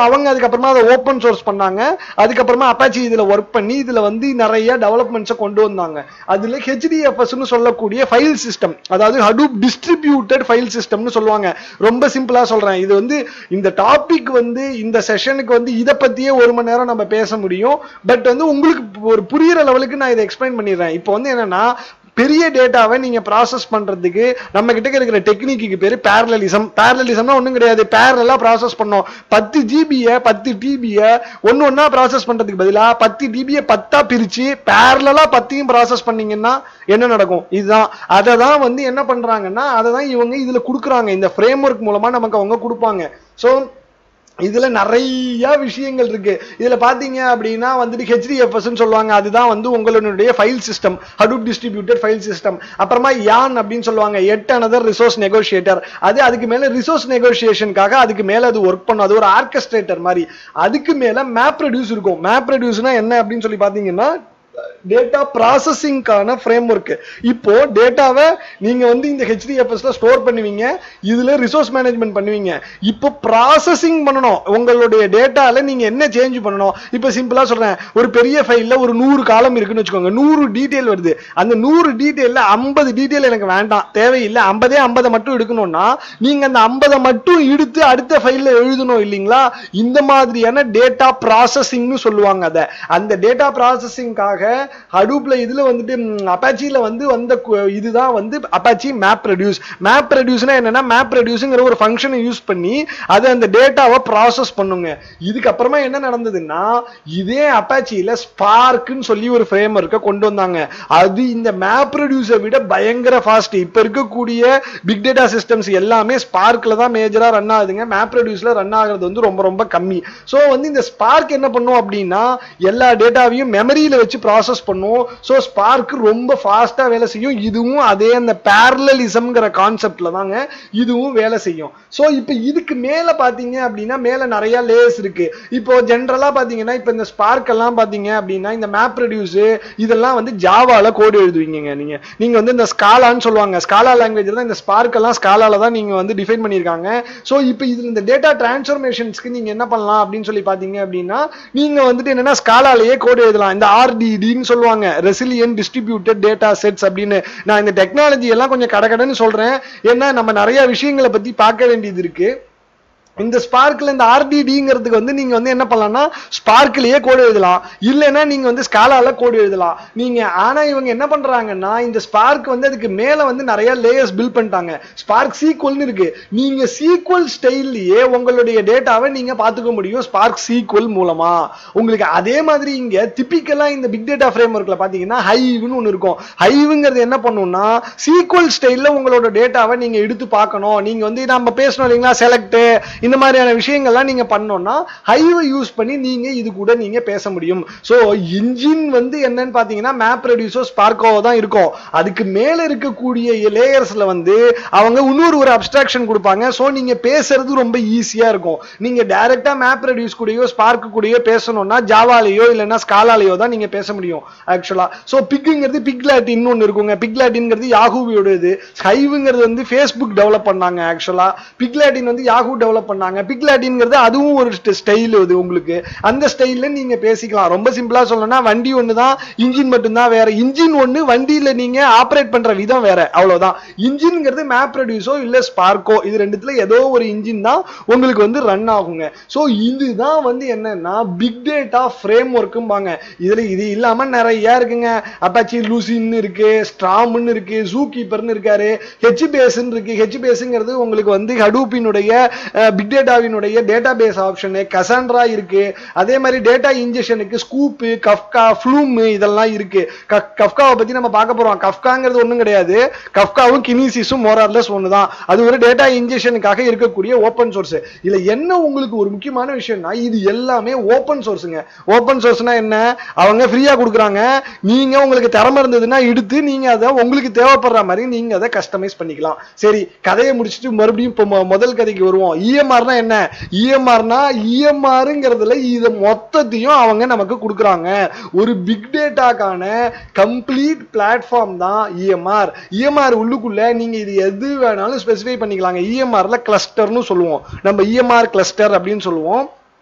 அதுக்கப்புறமா அதை ஓப்பன் சோர்ஸ் பண்ணாங்க அதுக்கப்புறமா அப்பாச்சி இதுல ஒர்க் பண்ணி இதுல வந்து நிறைய டெவலப்மெண்ட்ஸை கொண்டு வந்தாங்க அதுல ஹெச்டிஎஃப்எஸ்னு சொல்லக்கூடிய ஃபைல் சிஸ்டம் அதாவது ஹடூப் டிஸ்ட்ரிபியூட்டட் ஃபைல் சிஸ்டம்னு சொல்லுவாங்க ரொம்ப சிம்பிளா சொல்றேன் இது வந்து இந்த டாபிக் வந்து இந்த செஷனுக்கு வந்து இதை பத்தியே ஒரு மணி நேரம் நம்ம பேச முடியும் பட் வந்து உங்களுக்கு ஒரு புரியுற லெவலுக்கு நான் இதை எக்ஸ்பிளைன் பண்ணிடுறேன் இப்போ வந்து என்னன்னா பெரிய டேட்டாவை நீங்க ப்ராசஸ் பண்றதுக்கு நம்ம கிட்ட இருக்கிற டெக்னிக்கு பேரு பேரலிசம் பேரலிசம்னா ஒண்ணும் கிடையாது பேரலா ப்ராசஸ் பண்ணோம் பத்து ஜிபிய பத்து டிபிய ஒன்னு ஒன்னா ப்ராசஸ் பண்றதுக்கு பதிலா பத்து டிபிய பத்தா பிரிச்சு பேரலா பத்தையும் ப்ராசஸ் பண்ணீங்கன்னா என்ன நடக்கும் இதுதான் அதை தான் வந்து என்ன பண்றாங்கன்னா அதை தான் இவங்க இதுல கொடுக்குறாங்க இந்த ஃப்ரேம் ஒர்க் மூலமா நமக்கு அவங்க கொடுப்பாங்க ஸோ இதுல நிறைய விஷயங்கள் இருக்கு இதுல பாத்தீங்க அப்படின்னா வந்துட்டு ஹெச்டிஎஃப்எஸ் சொல்லுவாங்க அதுதான் வந்து உங்களுடைய file system Hadoop distributed file system அப்புறமா யான் அப்படின்னு சொல்லுவாங்க எட் அனதர் ரிசோர்ஸ் நெகோசியேட்டர் அது அதுக்கு மேல ரிசோர்ஸ் நெகோசியேஷனுக்காக அதுக்கு மேல அது ஒர்க் பண்ணும் அது ஒரு ஆர்கஸ்ட்ரேட்டர் மாதிரி அதுக்கு மேல மேப் ரெடியூஸ் இருக்கும் மேப் ரெடியூஸ்னா என்ன அப்படின்னு சொல்லி பாத்தீங்கன்னா டேட்டா ப்ராசஸிங்கான ஃப்ரேம் ஒர்க் இப்போ டேட்டாவை நீங்க வந்து இந்த ஹெச்டிஎஃப்எஸ்ல ஸ்டோர் பண்ணுவீங்க இதுல ரிசோர்ஸ் மேனேஜ்மெண்ட் பண்ணுவீங்க இப்போ ப்ராசஸிங் பண்ணணும் உங்களுடைய டேட்டால நீங்க என்ன சேஞ்ச் பண்ணணும் இப்போ சிம்பிளா சொல்றேன் ஒரு பெரிய ஃபைல்ல ஒரு நூறு காலம் இருக்குன்னு வச்சுக்கோங்க நூறு டீடைல் வருது அந்த நூறு டீடைல்ல ஐம்பது டீடைல் எனக்கு வேண்டாம் தேவையில்லை ஐம்பதே ஐம்பதை மட்டும் எடுக்கணும்னா நீங்க அந்த ஐம்பதை மட்டும் எடுத்து அடுத்த ஃபைல்ல எழுதணும் இல்லைங்களா இந்த மாதிரியான டேட்டா ப்ராசஸிங்னு சொல்லுவாங்க அதை அந்த டேட்டா ப்ராசஸிங்காக ஹடூப்ல இதுல வந்துட்டு அப்பாச்சியில வந்து வந்த கு- இதுதான் வந்து அப்பாச்சி மேப் ரெடியூஸ் மேப் ரெடியூஸ்னா என்னன்னா மேப் ரெடியூஸ்ங்கிற ஒரு ஃபங்க்ஷனை யூஸ் பண்ணி அது அந்த டேட்டாவை ப்ராசஸ் பண்ணுங்க இதுக்கப்புறமா என்ன நடந்ததுன்னா இதே அப்பாச்சியில ஸ்பார்க்னு சொல்லி ஒரு ஃப்ரேம் ஒர்க்கை கொண்டு வந்தாங்க அது இந்த மேப் ரெடியூஸை விட பயங்கர ஃபாஸ்ட் இப்ப இருக்கக்கூடிய பிக் டேட்டா சிஸ்டம்ஸ் எல்லாமே ஸ்பார்க்ல தான் மேஜரா ரன் ஆகுதுங்க மேப் ரெடியூஸ்ல ரன் ஆகுறது வந்து ரொம்ப ரொம்ப கம்மி ஸோ வந்து இந்த ஸ்பார்க் என்ன பண்ணும் அப்படின்னா எல்லா டேட்டாவையும் மெமரியில வச்சு ப்ராசஸ் பண்ணும் ஸோ ஸ்பார்க் ரொம்ப ஃபாஸ்டா வேலை செய்யும் இதுவும் அதே அந்த பேரலிசம்ங்கிற கான்செப்ட்ல தாங்க இதுவும் வேலை செய்யும் ஸோ இப்போ இதுக்கு மேல பாத்தீங்க அப்படின்னா மேல நிறைய லேயர்ஸ் இருக்கு இப்போ ஜென்ரலா பாத்தீங்கன்னா இப்போ இந்த ஸ்பார்க் எல்லாம் பாத்தீங்க அப்படின்னா இந்த மேப் ரெடியூஸ் இதெல்லாம் வந்து ஜாவால கோடு எழுதுவீங்க நீங்க நீங்க வந்து இந்த ஸ்காலான்னு சொல்லுவாங்க ஸ்காலா லாங்குவேஜ் தான் இந்த ஸ்பார்க் எல்லாம் ஸ்காலால தான் நீங்க வந்து டிஃபைன் பண்ணியிருக்காங்க ஸோ இப்போ இதுல இந்த டேட்டா டிரான்ஸ்ஃபர்மேஷன்ஸ்க்கு நீங்க என்ன பண்ணலாம் அப்படின்னு சொல்லி பாத்தீங்க அப்படின்னா நீங்க வந்துட்டு என்னன்னா ஸ்காலாலேயே கோடு எழுதலாம் இந்த ஆர்டிடின்னு சொல்லுவாங்க ரெசிலியன் டிஸ்ட்ரிபியூட்டட் டேட்டா செட்ஸ் அப்படின்னு நான் இந்த டெக்னாலஜி எல்லாம் கொஞ்சம் கடகடன்னு சொல்றேன் ஏன்னா நம்ம நிறைய விஷயங்களை பத்தி பார்க்க வேண்டியது இருக்கு இந்த ஸ்பார்க்ல இந்த ஆர்டிடிங்கிறதுக்கு வந்து நீங்க வந்து என்ன பண்ணலாம்னா ஸ்பார்க்லயே கோடு எழுதலாம் இல்லைன்னா நீங்க வந்து ஸ்காலால கோடு எழுதலாம் நீங்க ஆனா இவங்க என்ன பண்றாங்கன்னா இந்த ஸ்பார்க் வந்து அதுக்கு மேல வந்து நிறைய லேயர்ஸ் பில்ட் பண்ணிட்டாங்க ஸ்பார்க் சீக்வல்னு இருக்கு நீங்க சீக்வல் ஸ்டைல்லயே உங்களுடைய டேட்டாவை நீங்க பாத்துக்க முடியும் ஸ்பார்க் சீக்வல் மூலமா உங்களுக்கு அதே மாதிரி இங்க டிபிக்கலா இந்த பிக் டேட்டா ஃப்ரேம் ஒர்க்ல பாத்தீங்கன்னா ஹைவ்னு ஒன்னு இருக்கும் ஹைவ்ங்கிறது என்ன பண்ணும்னா சீக்வல் ஸ்டைல்ல உங்களோட டேட்டாவை நீங்க எடுத்து பார்க்கணும் நீங்க வந்து நம்ம பேசணும் இல்லைங்களா செலக்ட் இந்த மாதிரியான விஷயங்கள்லாம் நீங்க பண்ணோம்னா ஹைவை யூஸ் பண்ணி நீங்க இது கூட நீங்க பேச முடியும் ஸோ இன்ஜின் வந்து என்னன்னு பாத்தீங்கன்னா மேப் ரெடியூசோ ஸ்பார்க்கோ தான் இருக்கும் அதுக்கு மேல இருக்கக்கூடிய லேயர்ஸ்ல வந்து அவங்க இன்னொரு ஒரு அப்டிராக்ஷன் கொடுப்பாங்க ஸோ நீங்க பேசுறது ரொம்ப ஈஸியா இருக்கும் நீங்க டைரக்டா மேப் ரெடியூஸ் கூடயோ ஸ்பார்க் கூடயோ பேசணும்னா ஜாவாலேயோ இல்லைன்னா ஸ்காலாலேயோ தான் நீங்க பேச முடியும் ஆக்சுவலா ஸோ பிக்குங்கிறது பிக்லாட்டின் ஒன்று இருக்குங்க பிக்லாட்டின்ங்கிறது யாகூவியோடது ஹைவுங்கிறது வந்து ஃபேஸ்புக் டெவலப் பண்ணாங்க ஆக்சுவலா பிக்லாட்டின் வந்து யாகூ டெவலப் பண்ணாங்க பிக்லாட்டின்ங்கிறது அதுவும் ஒரு ஸ்டைல் இது உங்களுக்கு அந்த ஸ்டைல்ல நீங்க பேசிக்கலாம் ரொம்ப சிம்பிளா சொல்லணும்னா வண்டி ஒன்று தான் இன்ஜின் மட்டும்தான் வேற இன்ஜின் ஒன்று வண்டியில நீங்க ஆப்ரேட் பண்ற விதம் வேற அவ்வளவுதான் இன்ஜின்ங்கிறது மேப் ரெடியூஸோ இல்ல ஸ்பார்க்கோ இது ரெண்டுத்துல ஏதோ ஒரு இன்ஜின் தான் உங்களுக்கு வந்து ரன் ஆகுங்க ஸோ இதுதான் வந்து என்னன்னா பிக் டேட்டா ஃப்ரேம் ஒர்க்கும்பாங்க இதுல இது இல்லாம நிறைய இருக்குங்க அப்பாச்சி லூசின்னு இருக்கு ஸ்ட்ராம்னு இருக்கு ஜூ கீப்பர்னு இருக்காரு ஹெச் பேஸ்ன்னு இருக்கு ஹெச் பேஸுங்கிறது உங்களுக்கு வந்து ஹடூப்பினுடைய பிக் டேட்டாவினுடைய டேட்டா பேஸ் ஆப்ஷனு கசாண்ட்ரா இருக்கு அதே மாதிரி டேட்டா இன்ஜெக்ஷனுக்கு ஸ்கூப்பு கஃப்கா ஃப்ளூம் இதெல்லாம் இருக்கு க- கஃப்காவை பத்தி நம்ம பார்க்க போறோம் கஃப்காங்கிறது ஒண்ணும் கிடையாது கஃப்காவும் கினிசிஸும் மோரார்லெஸ் ஒன்று தான் அது ஒரு டேட்டா இன்ஜெக்ஷனுக்காக இருக்கக்கூடிய ஓப்பன் சோர்ஸ் இதுல என்ன உங்களுக்கு ஒரு முக்கியமான விஷயம்னா இது எல்லாமே ஓப்பன் சோர்ஸுங்க ஓப்பன் சோர்ஸ்னா என்ன அவங்க ஃப்ரீயா கொடுக்குறாங்க நீங்க உங்களுக்கு திறமை இருந்ததுன்னா எடுத்து நீங்க அதை உங்களுக்கு தேவைப்படுற மாதிரி நீங்க அதை கஸ்டமைஸ் பண்ணிக்கலாம் சரி கதையை முடிச்சுட்டு மறுபடியும் இப்போ மொ- முதல் கதைக்கு வருவோம் இஎம்ஆர்னா என்ன இஎம்ஆர்னா இஎம்ஆருங்கிறதுல இதை மொத்தத்தையும் அவங்க நமக்கு கொடுக்குறாங்க ஒரு பிக் டேட்டாக்கான கம்ப்ளீட் பிளாட்ஃபார்ம் தான் இஎம்ஆர் இஎம்ஆர் உள்ளுக்குள்ள நீங்க இது எது வேணாலும் ஸ்பெசிஃபை பண்ணிக்கலாங்க இஎம்ஆர்ல கிளஸ்டர்னு சொல்லுவோம் நம்ம இஎம்ஆர் கிளஸ்டர் அப்படின்னு சொல்லுவோம்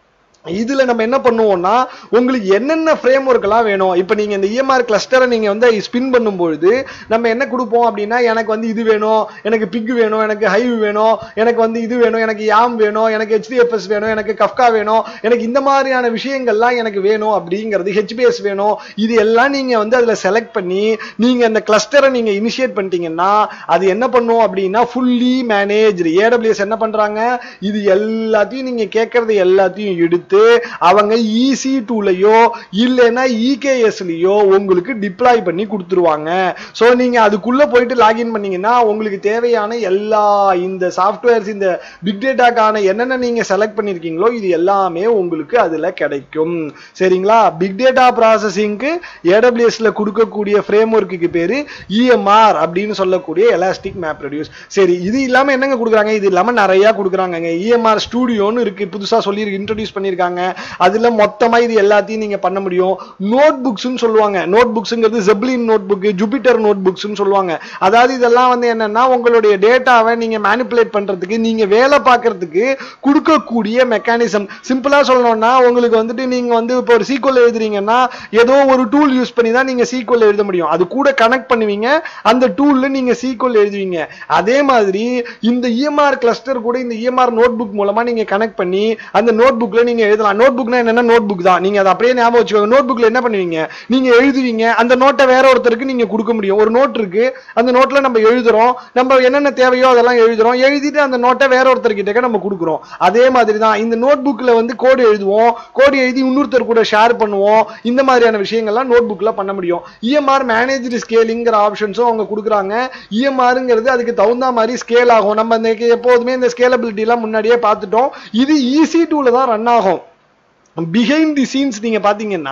இதுல நம்ம என்ன பண்ணுவோம்னா உங்களுக்கு என்னென்ன ஃப்ரேம் ஒர்க் எல்லாம் வேணும் இப்போ நீங்க இந்த இஎம்ஆர் கிளஸ்டரை நீங்க வந்து ஸ்பின் பண்ணும்பொழுது நம்ம என்ன கொடுப்போம் அப்படின்னா எனக்கு வந்து இது வேணும் எனக்கு பிக் வேணும் எனக்கு ஹைவ் வேணும் எனக்கு வந்து இது வேணும் எனக்கு யாம் வேணும் எனக்கு ஹெச்டிஎஃப்எஸ் வேணும் எனக்கு கஃப்கா வேணும் எனக்கு இந்த மாதிரியான விஷயங்கள்லாம் எனக்கு வேணும் அப்படிங்கிறது ஹெச்பிஎஸ் வேணும் இது எல்லாம் நீங்க வந்து அதுல செலக்ட் பண்ணி நீங்க அந்த கிளஸ்டரை நீங்க இனிஷியேட் பண்ணிட்டீங்கன்னா அது என்ன பண்ணும் அப்படின்னா ஃபுல்லி மேனேஜ் ஏடபிள்யூஎஸ் என்ன பண்றாங்க இது எல்லாத்தையும் நீங்க கேட்கறது எல்லாத்தையும் எடுத்து அவங்க இசி டூலையோ இல்லைன்னா இகேஎஸ்லயோ உங்களுக்கு டிப்ளாய் பண்ணி கொடுத்துருவாங்க ஸோ நீங்க அதுக்குள்ள போயிட்டு லாகின் பண்ணீங்கன்னா உங்களுக்கு தேவையான எல்லா இந்த சாஃப்ட்வேர்ஸ் இந்த பிக் டேட்டாக்கான என்னென்ன நீங்க செலக்ட் பண்ணிருக்கீங்களோ இது எல்லாமே உங்களுக்கு அதுல கிடைக்கும் சரிங்களா பிக் டேட்டா ப்ராசஸிங்க்கு ஏடபிள்யூஎஸ்ல கொடுக்கக்கூடிய ஃப்ரேம் ஒர்க்குக்கு பேரு இஎம்ஆர் அப்படின்னு சொல்லக்கூடிய எலாஸ்டிக் மேப் ரெடியூஸ் சரி இது இல்லாம என்னங்க கொடுக்குறாங்க இது இல்லாம நிறைய கொடுக்குறாங்க இஎம்ஆர் ஸ்டூடியோன்னு இருக்கு புதுசா சொல்லி இன்ட்ரோடியூஸ் பண்ணிருக்காங்க அதுல மொத்தமா இது எல்லாத்தையும் நீங்க பண்ண முடியும் நோட் புக்ஸ்னு சொல்லுவாங்க நோட் புக்ஸ்ங்கிறது Zeppelin notebook Jupyter note புக்ஸ்னு சொல்லுவாங்க அதாவது இதெல்லாம் வந்து என்னன்னா உங்களுடைய டேட்டாவை நீங்க மேனிப்புலேட் பண்றதுக்கு நீங்க வேலை பார்க்கறதுக்கு கொடுக்கக்கூடிய மெக்கானிசம் சிம்பிளா சொல்லணும்னா உங்களுக்கு வந்துட்டு நீங்க வந்து இப்போ ஒரு சீக்வல் எழுதுறீங்கன்னா ஏதோ ஒரு டூல் யூஸ் பண்ணி தான் நீங்க சீக்வல் எழுத முடியும் அது கூட கனெக்ட் பண்ணுவீங்க அந்த டூல்ல நீங்க சீக்வல் எழுதுவீங்க அதே மாதிரி இந்த இஎம்ஆர் கிளஸ்டர் கூட இந்த இஎம்ஆர் நோட் புக் மூலமா நீங்க கனெக்ட் பண்ணி அந்த நோட் புக்ல நீங்க எழுதலாம் நோட் புக்னா என்னன்னா நோட் புக் தான் நீங்க அதை அப்படியே ஞாபகம் வச்சுக்கோங்க நோட் புக்ல என்ன பண்ணுவீங்க நீங்க எழுதுவீங்க அந்த நோட்டை வேற ஒருத்தருக்கு நீங்க கொடுக்க முடியும் ஒரு நோட் இருக்கு அந்த நோட்ல நம்ம எழுதுறோம் நம்ம என்னென்ன தேவையோ அதெல்லாம் எழுதுறோம் எழுதிட்டு அந்த நோட்டை வேற ஒருத்தர்கிட்ட நம்ம கொடுக்குறோம் அதே மாதிரி தான் இந்த நோட் புக்ல வந்து கோடு எழுதுவோம் கோடு எழுதி இன்னொருத்தர் கூட ஷேர் பண்ணுவோம் இந்த மாதிரியான விஷயங்கள்லாம் நோட் புக்ல பண்ண முடியும் இஎம்ஆர் மேனேஜ்டு ஸ்கேலிங்கிற ஆப்ஷன்ஸும் அவங்க கொடுக்குறாங்க இஎம்ஆருங்கிறது அதுக்கு தகுந்த மாதிரி ஸ்கேல் ஆகும் நம்ம இந்த எப்போதுமே இந்த ஸ்கேலபிலிட்டி எல்லாம் முன்னாடியே பார்த்துட்டோம் இது ஈஸி டூல தான் ரன் ஆகும் பிஹைண்ட் தி சீன்ஸ் நீங்க பாத்தீங்கன்னா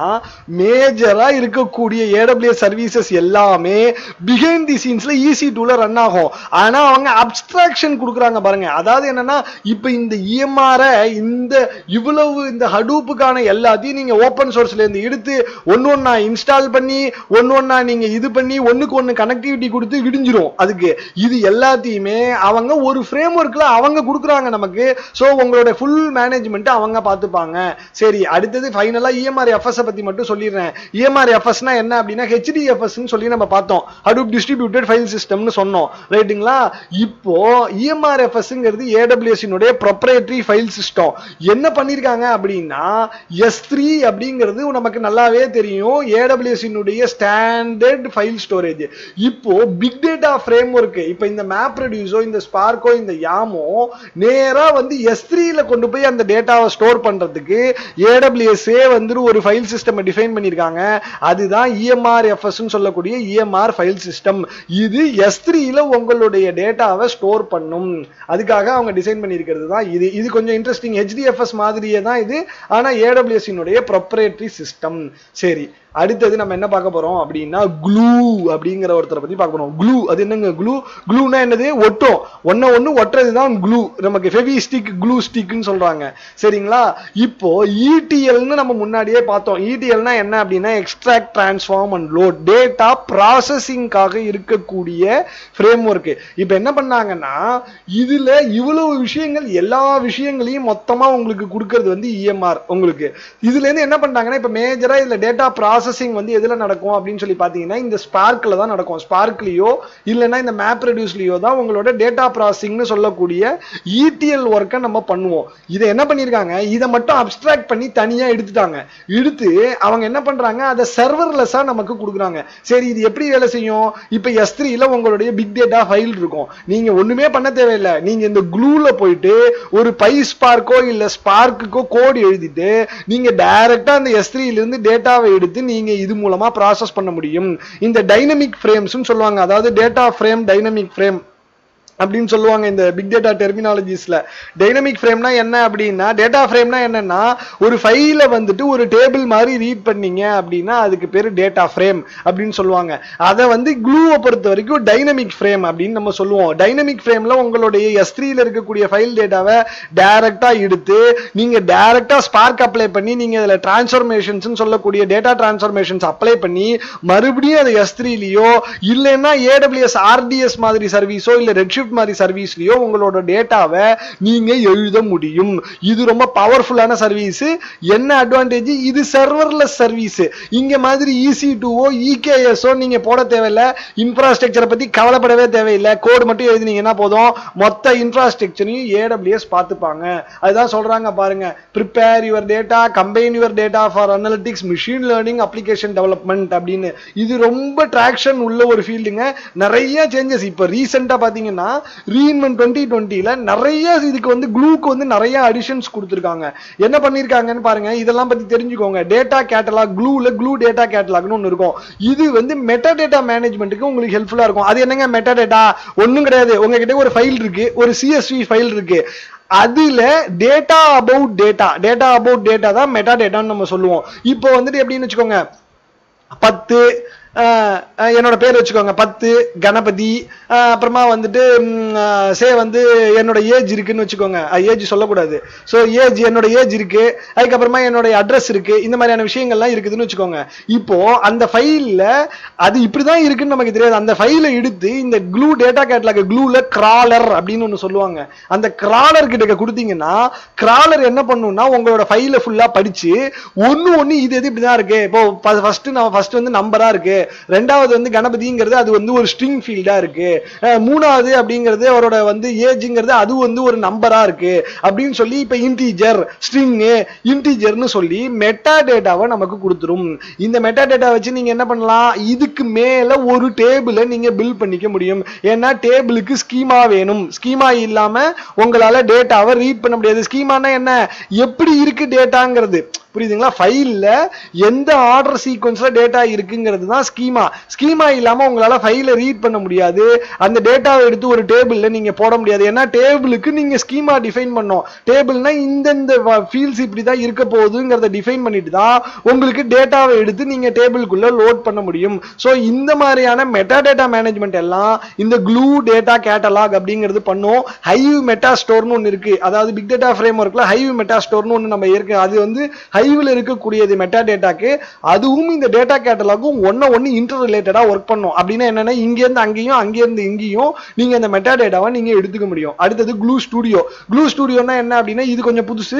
மேஜரா இருக்கக்கூடிய ஏடபிள்யூஎஸ் சர்வீசஸ் எல்லாமே பிஹைண்ட் தி சீன்ஸ்ல ஈஸி டூல ரன் ஆகும் ஆனா அவங்க அப்ஸ்ட்ராக்ஷன் கொடுக்குறாங்க பாருங்க அதாவது என்னன்னா இப்ப இந்த இஎம்ஆர இந்த இவ்வளவு இந்த ஹடூப்புக்கான எல்லாத்தையும் நீங்க ஓப்பன் சோர்ஸ்ல இருந்து எடுத்து ஒன்னு ஒன்னா இன்ஸ்டால் பண்ணி ஒன்னு ஒன்னா நீங்க இது பண்ணி ஒண்ணுக்கு ஒன்னு கனெக்டிவிட்டி கொடுத்து விடிஞ்சிரும் அதுக்கு இது எல்லாத்தையுமே அவங்க ஒரு ஃப்ரேம் ஒர்க்ல அவங்க கொடுக்குறாங்க நமக்கு சோ உங்களோட ஃபுல் மேனேஜ்மெண்ட் அவங்க பார்த்துப்பாங்க சரி அடுத்தது ஃபைனலா இஎம்ஆர் எஃப்எஸ் பத்தி மட்டும் சொல்லிடுறேன் இஎம்ஆர் எஃப்எஸ்னா என்ன அப்படின்னா ஹெச்டிஎஃப்எஸ் சொல்லி நம்ம பார்த்தோம் ஹடூப் டிஸ்ட்ரிபியூட்டட் ஃபைல் சிஸ்டம்னு சொன்னோம் ரைட்டுங்களா இப்போ இஎம்ஆர் எஃப்எஸ்ங்கிறது ஏடபிள்யூஎஸ்னுடைய ப்ரொப்ரேட்டரி ஃபைல் சிஸ்டம் என்ன பண்ணிருக்காங்க அப்படின்னா எஸ் த்ரீ அப்படிங்கிறது நமக்கு நல்லாவே தெரியும் ஏடபிள்யூஎஸ்னுடைய ஸ்டாண்டர்ட் ஃபைல் ஸ்டோரேஜ் இப்போ பிக் டேட்டா ஃப்ரேம் ஒர்க் இப்போ இந்த மேப் ரெடியூஸோ இந்த ஸ்பார்க்கோ இந்த யாமோ நேரா வந்து எஸ் த்ரீல கொண்டு போய் அந்த டேட்டாவை ஸ்டோர் பண்றதுக்கு ஏடபிள்யூஎஸ்ஏ வந்து ஒரு ஃபைல் சிஸ்டம் டிஃபைன் பண்ணியிருக்காங்க அதுதான் இஎம்ஆர் எஃப்எஸ் சொல்லக்கூடிய இஎம்ஆர் ஃபைல் சிஸ்டம் இது எஸ் த்ரீல உங்களுடைய டேட்டாவை ஸ்டோர் பண்ணும் அதுக்காக அவங்க டிசைன் பண்ணியிருக்கிறது தான் இது இது கொஞ்சம் இன்ட்ரெஸ்டிங் ஹெச்டிஎஃப்எஸ் மாதிரியே தான் இது ஆனா ஏடபிள்யூஎஸ்னுடைய ப்ரொப்ரேட்டரி சிஸ்டம் சரி அடுத்தது நம்ம என்ன பார்க்க போறோம் அப்படின்னா க்ளூ அப்படிங்கிற ஒருத்தரை பத்தி பார்க்க போறோம் க்ளூ அது என்னங்க க்ளூ க்ளூனா என்னது ஒட்டும் ஒன்ன ஒண்ணு ஒட்டுறது தான் க்ளூ நமக்கு ஃபெவி ஸ்டிக் க்ளூ ஸ்டிக்னு சொல்றாங்க சரிங்களா இப்போ இடிஎல்னு நம்ம முன்னாடியே பார்த்தோம் இடிஎல்னா என்ன அப்படின்னா extract transform and load data ப்ராசஸிங்காக இருக்கக்கூடிய ஃப்ரேம் ஒர்க் இப்போ என்ன பண்ணாங்கன்னா இதுல இவ்வளவு விஷயங்கள் எல்லா விஷயங்களையும் மொத்தமா உங்களுக்கு கொடுக்கறது வந்து இஎம்ஆர் உங்களுக்கு இதுல இருந்து என்ன பண்ணாங்கன்னா இப்போ மேஜரா இதுல டேட்டா ப்ராசஸிங் வந்து எதுல நடக்கும் அப்படின்னு சொல்லி பாத்தீங்கன்னா இந்த ஸ்பார்க்ல தான் நடக்கும் ஸ்பார்க்லயோ இல்லைன்னா இந்த மேப் ரெடியூஸ்லயோ தான் உங்களோட டேட்டா ப்ராசஸிங்னு சொல்லக்கூடிய இடிஎல் ஒர்க்கை நம்ம பண்ணுவோம் இதை என்ன பண்ணிருக்காங்க இதை மட்டும் அப்டிராக்ட் பண்ணி தனியா எடுத்துட்டாங்க எடுத்து அவங்க என்ன பண்றாங்க அதை சர்வர்லெஸ்ஸா நமக்கு கொடுக்குறாங்க சரி இது எப்படி வேலை செய்யும் இப்ப எஸ் த்ரீல உங்களுடைய பிக் டேட்டா ஃபைல் இருக்கும் நீங்க ஒண்ணுமே பண்ண தேவையில்லை நீங்க இந்த க்ளூல போயிட்டு ஒரு பை ஸ்பார்க்கோ இல்ல ஸ்பார்க்குக்கோ கோட் எழுதிட்டு நீங்க டைரக்டா அந்த எஸ் த்ரீல இருந்து டேட்டாவை எடுத்து நீங்க இது மூலமா ப்ராசஸ் பண்ண முடியும் இந்த டைனமிக் ஃப்ரேம்ஸ் சொல்லுவாங்க அதாவது டேட்டா ஃப்ரேம் டைனமிக் ஃப்ரேம் அப்படின்னு சொல்லுவாங்க இந்த பிக் டேட்டா டெர்மினாலஜிஸ்ல டைனமிக் ஃப்ரேம்னா என்ன அப்படின்னா டேட்டா ஃப்ரேம்னா என்னன்னா ஒரு ஃபைல வந்துட்டு ஒரு டேபிள் மாதிரி ரீட் பண்ணீங்க அப்படின்னா அதுக்கு பேரு டேட்டா ஃப்ரேம் அப்படின்னு சொல்லுவாங்க அதை வந்து க்ளூவை பொறுத்த வரைக்கும் டைனமிக் ஃப்ரேம் அப்படின்னு நம்ம சொல்லுவோம் டைனமிக் ஃப்ரேம்ல உங்களுடைய எஸ் த்ரீல இருக்கக்கூடிய ஃபைல் டேட்டாவை டைரக்டா எடுத்து நீங்க டைரக்டா ஸ்பார்க் அப்ளை பண்ணி நீங்க அதுல டிரான்ஸ்ஃபர்மேஷன்ஸ் சொல்லக்கூடிய டேட்டா டிரான்ஸ்ஃபர்மேஷன்ஸ் அப்ளை பண்ணி மறுபடியும் அது எஸ் த்ரீலயோ இல்லைன்னா ஏடபிள்யூஎஸ் ஆர்டிஎஸ் மாதிரி சர்வீஸோ இல்ல ரெட்ஷிஃப்ட் ரெட்ஷிஃப்ட் மாதிரி சர்வீஸ்லயோ உங்களோட டேட்டாவை நீங்க எழுத முடியும் இது ரொம்ப பவர்ஃபுல்லான சர்வீஸ் என்ன அட்வான்டேஜ் இது சர்வர்லெஸ் சர்வீஸ் இங்க மாதிரி இசி டூவோ இகேஎஸ்ஓ நீங்க போட தேவையில்ல இன்ஃப்ராஸ்ட்ரக்சரை பத்தி கவலைப்படவே தேவையில்லை கோடு மட்டும் எழுதினீங்கன்னா போதும் மொத்த இன்ஃப்ராஸ்ட்ரக்சரையும் ஏடபிள்யூஎஸ் பார்த்துப்பாங்க அதுதான் சொல்றாங்க பாருங்க prepare your data combine your data for analytics machine learning application development அப்படின்னு இது ரொம்ப ட்ராக்ஷன் உள்ள ஒரு ஃபீல்டுங்க நிறைய சேஞ்சஸ் இப்போ ரீசெண்டாக பார்த்தீங்கன்னா ரீஇன்வென்ட் டுவெண்ட்டி டுவெண்ட்டியில் நிறைய இதுக்கு வந்து க்ளூக்கு வந்து நிறைய அடிஷன்ஸ் கொடுத்துருக்காங்க என்ன பண்ணியிருக்காங்கன்னு பாருங்க இதெல்லாம் பற்றி தெரிஞ்சுக்கோங்க டேட்டா கேட்டலாக் க்ளூவில் க்ளூ டேட்டா கேட்டலாக்னு ஒன்று இருக்கும் இது வந்து மெட்டா டேட்டா மேனேஜ்மெண்ட்டுக்கு உங்களுக்கு ஹெல்ப்ஃபுல்லாக இருக்கும் அது என்னங்க மெட்டா டேட்டா ஒன்றும் கிடையாது உங்ககிட்ட ஒரு ஃபைல் இருக்கு ஒரு சிஎஸ்வி ஃபைல் இருக்கு அதுல data about data data about data தான் மெட்டா டேட்டான்னு நம்ம சொல்லுவோம் இப்போ வந்துட்டு எப்படின்னு வச்சுக்கோங்க பத்து ஆஹ் ஆஹ் என்னோட பேர் வச்சுக்கோங்க பத்து கணபதி ஆஹ் அப்புறமா வந்துட்டு சே வந்து என்னோட ஏஜ் இருக்குன்னு வச்சுக்கோங்க ஏஜ் சொல்லக்கூடாது ஸோ ஏஜ் என்னோட ஏஜ் இருக்கு அதுக்கப்புறமா என்னோட அட்ரஸ் இருக்கு இந்த மாதிரியான விஷயங்கள்லாம் இருக்குதுன்னு வச்சுக்கோங்க இப்போ அந்த ஃபைலில் அது இப்படிதான் இருக்குன்னு நமக்கு தெரியாது அந்த ஃபைலை எடுத்து இந்த க்ளூ டேட்டா கேட்லாக் க்ளூல கிராலர் அப்படின்னு ஒன்று சொல்லுவாங்க அந்த கிராலர் கிட்ட கொடுத்தீங்கன்னா கிராலர் என்ன பண்ணும்னா உங்களோட ஃபைலை ஃபுல்லா படிச்சு ஒன்னு ஒன்னு இது எது இப்படிதான் இருக்கு இப்போ ஃபர்ஸ்ட் நம்ம ஃபர்ஸ்ட் வந்து நம்பரா இருக்கு ரெண்டாவது வந்து கணபதிங்கிறது அது வந்து ஒரு ஸ்ட்ரிங் ஃபீல்டா இருக்கு அஹ் மூணாவது அப்படிங்கிறது அவரோட வந்து ஏஜ்ங்கிறது அது வந்து ஒரு நம்பரா இருக்கு அப்படின்னு சொல்லி இப்ப இன்டீஜர் ஸ்ட்ரிங் இன்டீஜர்னு சொல்லி மெட்டா டேட்டாவை நமக்கு கொடுத்துரும் இந்த மெட்டா டேட்டா வச்சு நீங்க என்ன பண்ணலாம் இதுக்கு மேல ஒரு டேபிளை நீங்க பில்ட் பண்ணிக்க முடியும் ஏன்னா டேபிளுக்கு ஸ்கீமா வேணும் ஸ்கீமா இல்லாம உங்களால டேட்டாவை ரீட் பண்ண முடியாது ஸ்கீமானா என்ன எப்படி இருக்கு டேட்டாங்கிறது புரியுதுங்களா ஃபைல்ல எந்த ஆர்டர் சீக்வன்ஸ்ல டேட்டா இருக்குங்கிறது தான் ஸ்கீமா ஸ்கீமா இல்லாம உங்களால ஃபைலை ரீட் பண்ண முடியாது அந்த டேட்டாவை எடுத்து ஒரு டேபிள்ல நீங்க போட முடியாது ஏன்னா டேபிளுக்கு நீங்க ஸ்கீமா டிஃபைன் பண்ணோம் டேபிள்னா இந்தந்த ஃபீல்ட்ஸ் இப்படி தான் இருக்க போகுதுங்கிறத டிஃபைன் பண்ணிட்டு தான் உங்களுக்கு டேட்டாவை எடுத்து நீங்க டேபிளுக்குள்ள லோட் பண்ண முடியும் ஸோ இந்த மாதிரியான மெட்டா டேட்டா மேனேஜ்மெண்ட் எல்லாம் இந்த க்ளூ டேட்டா கேட்டலாக் அப்படிங்கிறது பண்ணும் ஹைவ் மெட்டா ஸ்டோர்னு ஒன்று இருக்கு அதாவது பிக் டேட்டா ஃப்ரேம் ஒர்க்ல ஹைவ் மெட்டா ஸ்டோர்னு ஒன்று நம்ம இருக்கு அது வந்து ஹைவில் இருக்கக்கூடியது மெட்டா டேட்டாக்கு அதுவும் இந்த டேட்டா கேட்டலாகும் ஒன்ன ஒன்று இன்டர் ரிலேட்டடா ஒர்க் பண்ணும் அப்படின்னா என்னன்னா இங்கேருந்து அங்கேயும் அங்கேருந்து இங்கேயும் நீங்க இந்த மெட்டா டேட்டாவை நீங்க எடுத்துக்க முடியும் அடுத்தது க்ளூ ஸ்டுடியோ க்ளூ ஸ்டுடியோனா என்ன அப்படின்னா இது கொஞ்சம் புதுசு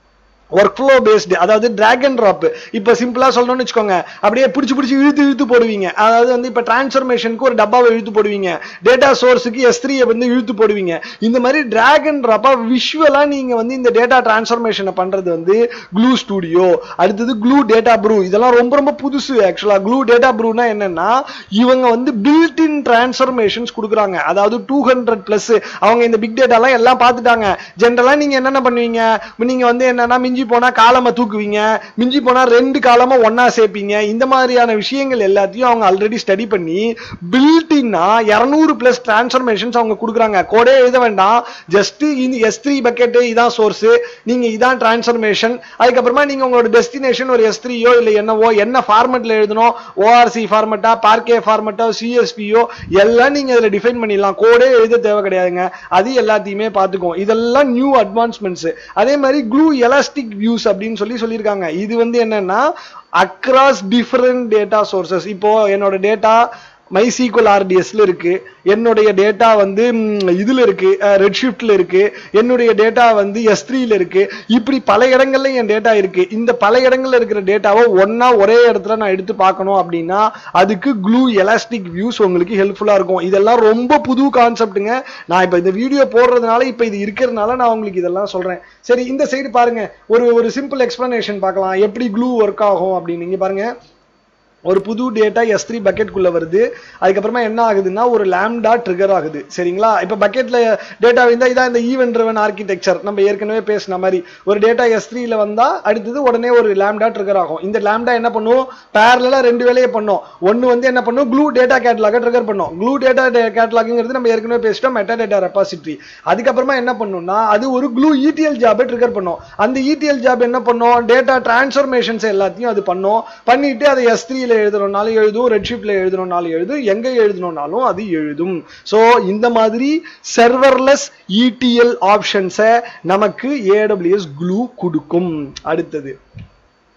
ஒர்க் ஃப்ளோ பேஸ்டு அதாவது டிராக் அண்ட் ட்ராப் இப்போ சிம்பிளா சொல்லணும்னு வச்சுக்கோங்க அப்படியே பிடிச்சி பிடிச்சி இழுத்து இழுத்து போடுவீங்க அதாவது வந்து இப்போ டிரான்ஸ்ஃபர்மேஷனுக்கு ஒரு டப்பாவை இழுத்து போடுவீங்க டேட்டா சோர்ஸுக்கு எஸ் த்ரீயை வந்து இழுத்து போடுவீங்க இந்த மாதிரி டிராக் அண்ட் ட்ராப்பா விஷுவலா நீங்க வந்து இந்த டேட்டா டிரான்ஸ்ஃபர்மேஷனை பண்றது வந்து க்ளூ ஸ்டுடியோ அடுத்தது க்ளூ டேட்டா ப்ரூ இதெல்லாம் ரொம்ப ரொம்ப புதுசு ஆக்சுவலா க்ளூ டேட்டா ப்ரூனா என்னன்னா இவங்க வந்து பில்ட் இன் டிரான்ஸ்ஃபர்மேஷன்ஸ் கொடுக்குறாங்க அதாவது டூ ஹண்ட்ரட் பிளஸ் அவங்க இந்த பிக் டேட்டாலாம் எல்லாம் பார்த்துட்டாங்க ஜென்ரலா நீங்க என்னென்ன பண்ணுவீங்க நீங்க வந்து என்னன்னா மிஞ்சி போனா காலமா தூக்குவீங்க மிஞ்சி போனா ரெண்டு காலமா ஒன்னா சேர்ப்பீங்க இந்த மாதிரியான விஷயங்கள் எல்லாத்தையும் அவங்க ஆல்ரெடி ஸ்டடி பண்ணி பில்டின்னா இரநூறு பிளஸ் டிரான்ஸ்ஃபர்மேஷன்ஸ் அவங்க கொடுக்குறாங்க கோடே எழுத வேண்டாம் ஜஸ்ட் இந்த எஸ் த்ரீ பக்கெட்டு இதான் சோர்ஸ் நீங்க இதான் டிரான்ஸ்ஃபர்மேஷன் அதுக்கப்புறமா நீங்க உங்களோட டெஸ்டினேஷன் ஒரு எஸ் த்ரீயோ இல்ல என்னவோ என்ன ஃபார்மெட்ல எழுதணும் ஓஆர்சி ஃபார்மெட்டா பார்கே ஃபார்மெட்டா சிஎஸ்பியோ எல்லாம் நீங்க இதுல டிஃபைன் பண்ணிடலாம் கோடே எழுத தேவை கிடையாதுங்க அது எல்லாத்தையுமே பார்த்துக்கும் இதெல்லாம் நியூ அட்வான்ஸ்மெண்ட்ஸ் அதே மாதிரி க்ளூ எலாஸ்டிக் வியூஸ் அப்படின்னு சொல்லி சொல்லியிருக்காங்க இது வந்து என்னன்னா அக்ராஸ் டிஃபரெண்ட் டேட்டா சோர்சஸ் இப்போ என்னோட டேட்டா மைசீக்வல் ஆர்டிஎஸ்ல இருக்கு என்னுடைய டேட்டா வந்து ம், இதுல இருக்கு ரெட்ஷிஃப்ட்ல இருக்கு என்னுடைய டேட்டா வந்து எஸ் ல இருக்கு இப்படி பல இடங்கள்ல என் டேட்டா இருக்கு இந்த பல இடங்கள்ல இருக்கிற டேட்டாவை ஒண்ணா ஒரே இடத்துல நான் எடுத்து பார்க்கணும் அப்படின்னா அதுக்கு க்ளூ எலாஸ்டிக் வியூஸ் உங்களுக்கு ஹெல்ப்ஃபுல்லா இருக்கும் இதெல்லாம் ரொம்ப புது கான்செப்ட்டுங்க நான் இப்ப இந்த வீடியோ போடுறதுனால இப்ப இது இருக்கிறதுனால நான் உங்களுக்கு இதெல்லாம் சொல்றேன் சரி இந்த சைடு பாருங்க ஒரு ஒரு சிம்பிள் எக்ஸ்பிளனேஷன் பார்க்கலாம் எப்படி க்ளூ ஒர்க் ஆகும் அப்படின்னு நீங்க பாருங்க ஒரு புது டேட்டா எஸ் த்ரீ பக்கெட்குள்ள வருது அதுக்கப்புறமா என்ன ஆகுதுன்னா ஒரு லேம்டா ட்ரிகர் ஆகுது சரிங்களா இப்போ பக்கெட்ல டேட்டா இருந்தால் இதான் இந்த ஈவென்ட் ட்ரிவன் ஆர்கிடெக்சர் நம்ம ஏற்கனவே பேசின மாதிரி ஒரு டேட்டா எஸ் த்ரீல வந்தா அடுத்தது உடனே ஒரு லேம்டா ட்ரிகர் ஆகும் இந்த லேம்டா என்ன பண்ணும் பேரலா ரெண்டு வேலையை பண்ணும் ஒன்னு வந்து என்ன பண்ணும் க்ளூ டேட்டா கேட்டலாக ட்ரிகர் பண்ணும் க்ளூ டேட்டா கேட்டலாக்ங்கிறது நம்ம ஏற்கனவே பேசிட்டோம் மெட்டா டேட்டா ரெபாசிட்டரி அதுக்கப்புறமா என்ன பண்ணும்னா அது ஒரு க்ளூ இடிஎல் ஜாபை ட்ரிகர் பண்ணும் அந்த இடிஎல் ஜாப் என்ன பண்ணும் டேட்டா டிரான்ஸ்ஃபர்மேஷன்ஸ் எல்லாத்தையும் அது பண்ணும் பண்ணிட்டு அதை எஸ் த்ரீல எழுதணும்னாலும் எழுதும் ரெட்ஷிப்ல எழுதணும்னாலும் எழுதும் எங்க எழுதணும்னாலும் அது எழுதும் ஸோ இந்த மாதிரி சர்வர்லெஸ் இடிஎல் ஆப்ஷன்ஸை நமக்கு ஏடபிள்யூஎஸ் க்ளூ கொடுக்கும் அடுத்தது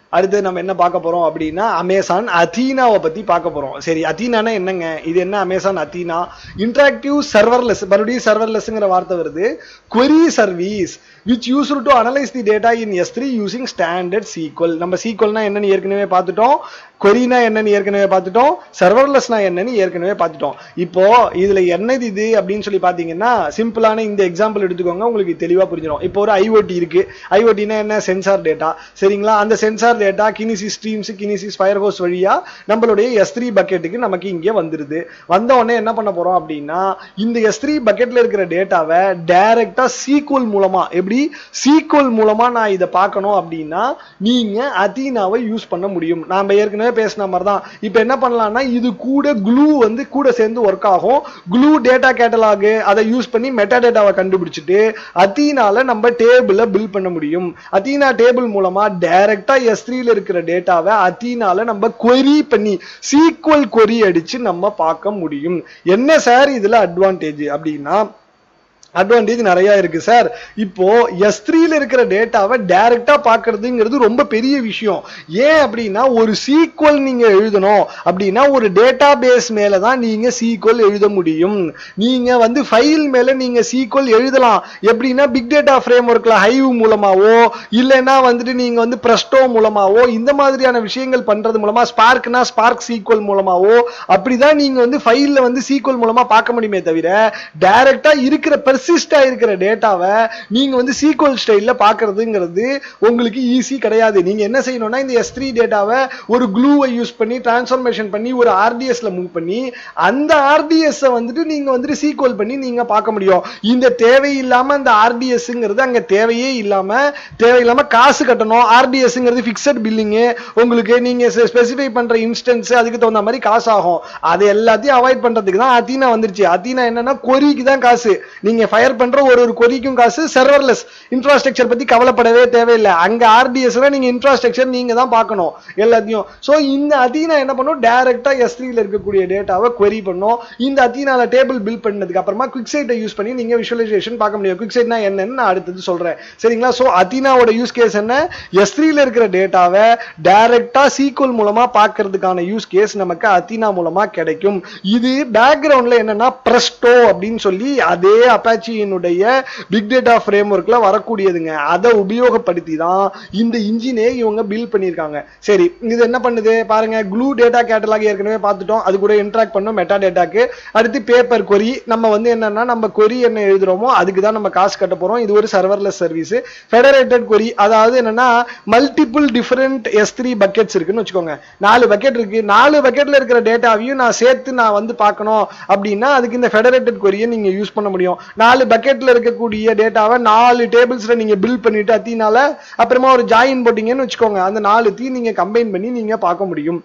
அடுத்து நம்ம என்ன பார்க்க போறோம் அப்படின்னா அமேசான் அதீனாவை பத்தி பார்க்க போறோம் சரி அதீனானா என்னங்க இது என்ன அமேசான் அதீனா இன்டராக்டிவ் சர்வர்லெஸ் மறுபடியும் சர்வர்லெஸ்ங்கிற வார்த்தை வருது query service which use to analyse the data in S three using standard SQL நம்ம சீக்வல்னா என்னன்னு ஏற்கனவே பார்த்துட்டோம் கொரினா என்னன்னு ஏற்கனவே பார்த்துட்டோம் சர்வர்லெஸ்னா என்னன்னு ஏற்கனவே பார்த்துட்டோம் இப்போ இதுல என்னது இது அப்படின்னு சொல்லி பாத்தீங்கன்னா சிம்பிளான இந்த எக்ஸாம்பிள் எடுத்துக்கோங்க உங்களுக்கு தெளிவா புரிஞ்சிடும் இப்போ ஒரு ஐஓடி இருக்கு ஐஓடினா என்ன சென்சார் டேட்டா சரிங்களா அந்த sensor data Kinesis streams Kinesis fire hose வழியா நம்மளுடைய எஸ் த்ரீ பக்கெட்டுக்கு நமக்கு இங்கே வந்துருது வந்த உடனே என்ன பண்ண போறோம் அப்படின்னா இந்த எஸ் த்ரீ பக்கெட்ல இருக்கிற டேட்டாவை டைரக்டா சீக்வல் மூலமா எப்படி சீக்வல் மூலமா நான் இதை பார்க்கணும் அப்படின்னா நீங்க அதீனாவை யூஸ் பண்ண முடியும் நாம ஏற்கனவே பேசின மாதிரி தான் இப்போ என்ன பண்ணலாம்னா இது கூட க்ளூ வந்து கூட சேர்ந்து ஒர்க் ஆகும் க்ளூ டேட்டா கேட்டலாக் அதை யூஸ் பண்ணி மெட்டா டேட்டாவை கண்டுபிடிச்சிட்டு அதீனால நம்ம டேபிள பில் பண்ண முடியும் அதீனா டேபிள் மூலமா டைரக்டா எஸ் த்ரீல இருக்கிற டேட்டாவை அதீனால நம்ம query பண்ணி சீக்வல் query அடிச்சு நம்ம பார்க்க முடியும் என்ன சார் இதுல அட்வான்டேஜ் அப்படின்னா அட்வான்டேஜ் நிறைய இருக்கு சார் இப்போ எஸ் த்ரீல இருக்கிற டேட்டாவை டைரக்டா பாக்குறதுங்கிறது ரொம்ப பெரிய விஷயம் ஏன் அப்படின்னா ஒரு சீக்வல் நீங்க எழுதணும் அப்படின்னா ஒரு டேட்டா பேஸ் மேல தான் நீங்க சீக்வல் எழுத முடியும் நீங்க வந்து ஃபைல் மேல நீங்க சீக்வல் எழுதலாம் எப்படின்னா பிக் டேட்டா ஃப்ரேம் ஒர்க்ல ஹைவ் மூலமாவோ இல்லைன்னா வந்துட்டு நீங்க வந்து பிரஸ்டோ மூலமாவோ இந்த மாதிரியான விஷயங்கள் பண்றது மூலமா ஸ்பார்க்னா ஸ்பார்க் சீக்வல் மூலமாவோ அப்படிதான் நீங்க வந்து ஃபைல்ல வந்து சீக்வல் மூலமா பார்க்க முடியுமே தவிர டைரக்டா இருக்கிற பெர்சிஸ்டா இருக்கிற டேட்டாவை நீங்க வந்து சீக்வல் ஸ்டைல்ல பாக்குறதுங்கிறது உங்களுக்கு ஈஸி கிடையாது நீங்க என்ன செய்யணும்னா இந்த எஸ் த்ரீ டேட்டாவை ஒரு க்ளூவை யூஸ் பண்ணி டிரான்ஸ்ஃபர்மேஷன் பண்ணி ஒரு ஆர்டிஎஸ்ல மூவ் பண்ணி அந்த ஆர்டிஎஸ் வந்துட்டு நீங்க வந்துட்டு சீக்வல் பண்ணி நீங்க பார்க்க முடியும் இந்த தேவையில்லாம அந்த ஆர்டிஎஸ்ங்கிறது அங்க தேவையே இல்லாம தேவையில்லாம காசு கட்டணும் ஆர்டிஎஸ்ங்கிறது பிக்சட் பில்லிங்கு உங்களுக்கு நீங்க ஸ்பெசிஃபை பண்ற இன்ஸ்டன்ஸ் அதுக்கு தகுந்த மாதிரி காசு ஆகும் அது எல்லாத்தையும் அவாய்ட் பண்றதுக்கு தான் அதீனா வந்துருச்சு அதீனா என்னன்னா கொரிக்கு தான் காசு நீங்க ஃபயர் பண்ற ஒரு ஒரு கொரிக்கும் காசு சர்வர்லெஸ் இன்ஃப்ராஸ்ட்ரக்சர் பத்தி கவலைப்படவே தேவையில்லை அங்க ஆர்டிஎஸ்ல நீங்க இன்ஃப்ராஸ்ட்ரக்சர் நீங்க தான் பார்க்கணும் எல்லாத்தையும் சோ இந்த அதீனா என்ன பண்ணும் டைரக்டா எஸ் ல இருக்கக்கூடிய டேட்டாவை query பண்ணும் இந்த அதீனால டேபிள் பில் பண்ணதுக்கு அப்புறமா குவிக் சைட்டை யூஸ் பண்ணி நீங்க விஷுவலைசேஷன் பார்க்க முடியும் குவிக் சைட்னா என்னன்னு நான் அடுத்தது சொல்றேன் சரிங்களா சோ அதீனாவோட யூஸ் கேஸ் என்ன எஸ் ல இருக்கிற டேட்டாவை டைரக்டா சீக்வல் மூலமா பார்க்கிறதுக்கான யூஸ் கேஸ் நமக்கு அதீனா மூலமா கிடைக்கும் இது பேக்ரவுண்ட்ல என்னன்னா பிரஸ்டோ அப்படின்னு சொல்லி அதே அப்பாச்சியினுடைய பிக் டேட்டா ஃப்ரேம் ஒர்க்ல வரக்கூடியதுங்க அதை உபயோகப்படுத்தி தான் இந்த இன்ஜினே இவங்க பில் பண்ணியிருக்காங்க சரி இது என்ன பண்ணுது பாருங்க க்ளூ டேட்டா கேட்டலாக் ஏற்கனவே பார்த்துட்டோம் அது கூட இன்ட்ராக்ட் பண்ணோம் மெட்டா டேட்டாக்கு அடுத்து பேப்பர் கொரி நம்ம வந்து என்னன்னா நம்ம கொரி என்ன எழுதுறோமோ அதுக்கு தான் நம்ம காசு கட்ட போறோம் இது ஒரு சர்வர்லெஸ் சர்வீஸ் ஃபெடரேட்டட் கொரி அதாவது என்னன்னா multiple different S three buckets இருக்குன்னு வச்சுக்கோங்க நாலு பக்கெட் இருக்கு நாலு பக்கெட்ல இருக்கிற டேட்டாவையும் நான் சேர்த்து நான் வந்து பார்க்கணும் அப்படின்னா அதுக்கு இந்த ஃபெடரேட்டட் கொரியை நீங்க யூஸ் பண்ண முடியும் நாலு பக்கெட்ல இருக்கக்கூடிய டேட்டாவை நாலு டேபிள்ஸ்ல நீங்க பில்ட் பண்ணிட்டு அத்தினால அப்புறமா ஒரு ஜாயின் போட்டீங்கன்னு வச்சுக்கோங்க அந்த நாலுத்தையும் நீங்க கம்பைன் பண்ணி நீங்க பார்க்க முடியும்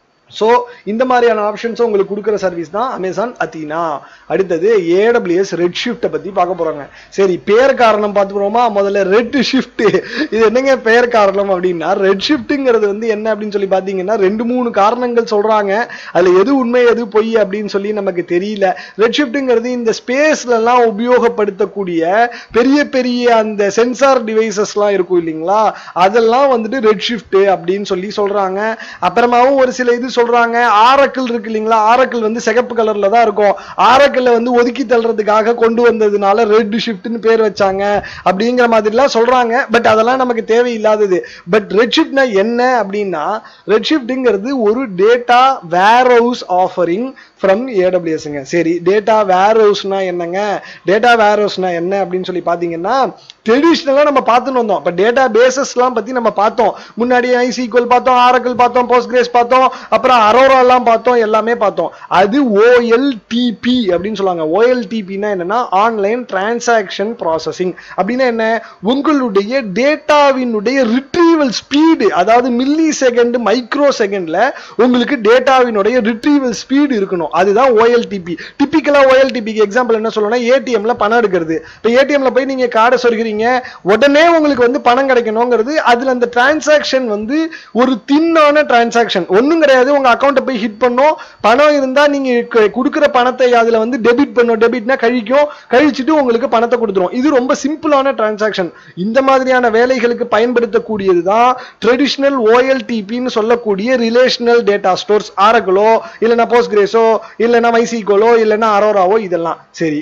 ஸோ இந்த மாதிரியான ஆப்ஷன்ஸும் உங்களுக்கு கொடுக்குற சர்வீஸ் தான் அமேசான் அத்தீனா அடுத்தது ஏடபிள்யூஎஸ் ரெட் ஷிஃப்ட்டை பற்றி பார்க்க போகிறாங்க சரி பேர் காரணம் பார்த்துக்கிறோமா முதல்ல ரெட் ஷிஃப்ட் இது என்னங்க பெயர் காரணம் அப்படின்னா ரெட் ஷிஃப்ட்டுங்கிறது வந்து என்ன அப்படின்னு சொல்லி பார்த்தீங்கன்னா ரெண்டு மூணு காரணங்கள் சொல்கிறாங்க அதில் எது உண்மை எது பொய் அப்படின்னு சொல்லி நமக்கு தெரியல ரெட் ஷிஃப்ட்டுங்கிறது இந்த ஸ்பேஸ்லலாம் உபயோகப்படுத்தக்கூடிய பெரிய பெரிய அந்த சென்சார் டிவைசஸ்லாம் இருக்கும் இல்லைங்களா அதெல்லாம் வந்துட்டு ரெட் ஷிஃப்ட் அப்படின்னு சொல்லி சொல்கிறாங்க அப்புறமாவும் ஒரு சில இது சொல்றாங்க ஆரக்கிள் இருக்கு இல்லைங்களா ஆரக்கிள் வந்து சிகப்பு கலர்ல தான் இருக்கும் ஆரக்கிள் வந்து ஒதுக்கி தள்ளுறதுக்காக கொண்டு வந்ததுனால ரெட் ஷிஃப்ட்னு பேர் வச்சாங்க அப்படிங்கிற மாதிரிலாம் சொல்றாங்க பட் அதெல்லாம் நமக்கு தேவையில்லாதது பட் ரெட் ஷிஃப்ட்னா என்ன அப்படின்னா ரெட் ஷிஃப்ட்ங்கிறது ஒரு data warehouse offering from ஏடபிள்யூஎஸ்ங்க சரி டேட்டா வேர் ஹவுஸ்னா என்னங்க டேட்டா வேர் ஹவுஸ்னா என்ன அப்படின்னு சொல்லி பார்த்தீங்கன்னா ட்ரெடிஷ்னலாக நம்ம பார்த்துன்னு வந்தோம் இப்போ டேட்டா பேசஸ்லாம் பற்றி நம்ம பார்த்தோம் முன்னாடி ஐசிக்வல் பார்த்தோம் ஆரக்கிள் பார்த்தோம் போஸ்ட்கிரேஸ் பார்த்தோம் அப்புறம் அரோராலாம் பார்த்தோம் எல்லாமே பார்த்தோம் அது ஓஎல்டிபி அப்படின்னு சொல்லுவாங்க ஓஎல்டிபின்னா என்னன்னா ஆன்லைன் டிரான்சாக்ஷன் ப்ராசஸிங் அப்படின்னா என்ன உங்களுடைய டேட்டாவினுடைய ரிட்ரீவல் ஸ்பீடு அதாவது மில்லி செகண்ட் மைக்ரோ செகண்ட்ல உங்களுக்கு டேட்டாவினுடைய ரிட்ரீவல் ஸ்பீடு இருக்கணும் அதுதான் ஓஎல்டிபி டிப்பிக்கலா ஓஎல்டிபிக்கு எக்ஸாம்பிள் என்ன சொல்லணும்னா ஏடிஎம்ல பணம் எடுக்கிறது இப்போ ஏடிஎம்ல போய் நீங்க கார்டை சொருகிறீங்க உடனே உங்களுக்கு வந்து பணம் கிடைக்கணுங்கிறது அதுல அந்த டிரான்சாக்ஷன் வந்து ஒரு தின்னான டிரான்சாக்ஷன் ஒன்றும் கிடையாது உங்க அக்கௌண்ட்டை போய் ஹிட் பண்ணும் பணம் இருந்தா நீங்க க- கொடுக்குற பணத்தை அதுல வந்து டெபிட் பண்ணும் டெபிட்னா கழிக்கும் கழிச்சிட்டு உங்களுக்கு பணத்தை கொடுத்துரும் இது ரொம்ப சிம்பிளான டிரான்சாக்ஷன் இந்த மாதிரியான வேலைகளுக்கு பயன்படுத்தக்கூடியது தான் ட்ரெடிஷ்னல் ஓஎல்டிபின்னு சொல்லக்கூடிய ரிலேஷனல் டேட்டா ஸ்டோர்ஸ் ஆரகுலோ இல்லைன்னா போஸ்ட்கிரேஸோ இல்லைன்னா மைசிகோலோ இல்லைன்னா அரோராவோ இதெல்லாம் சரி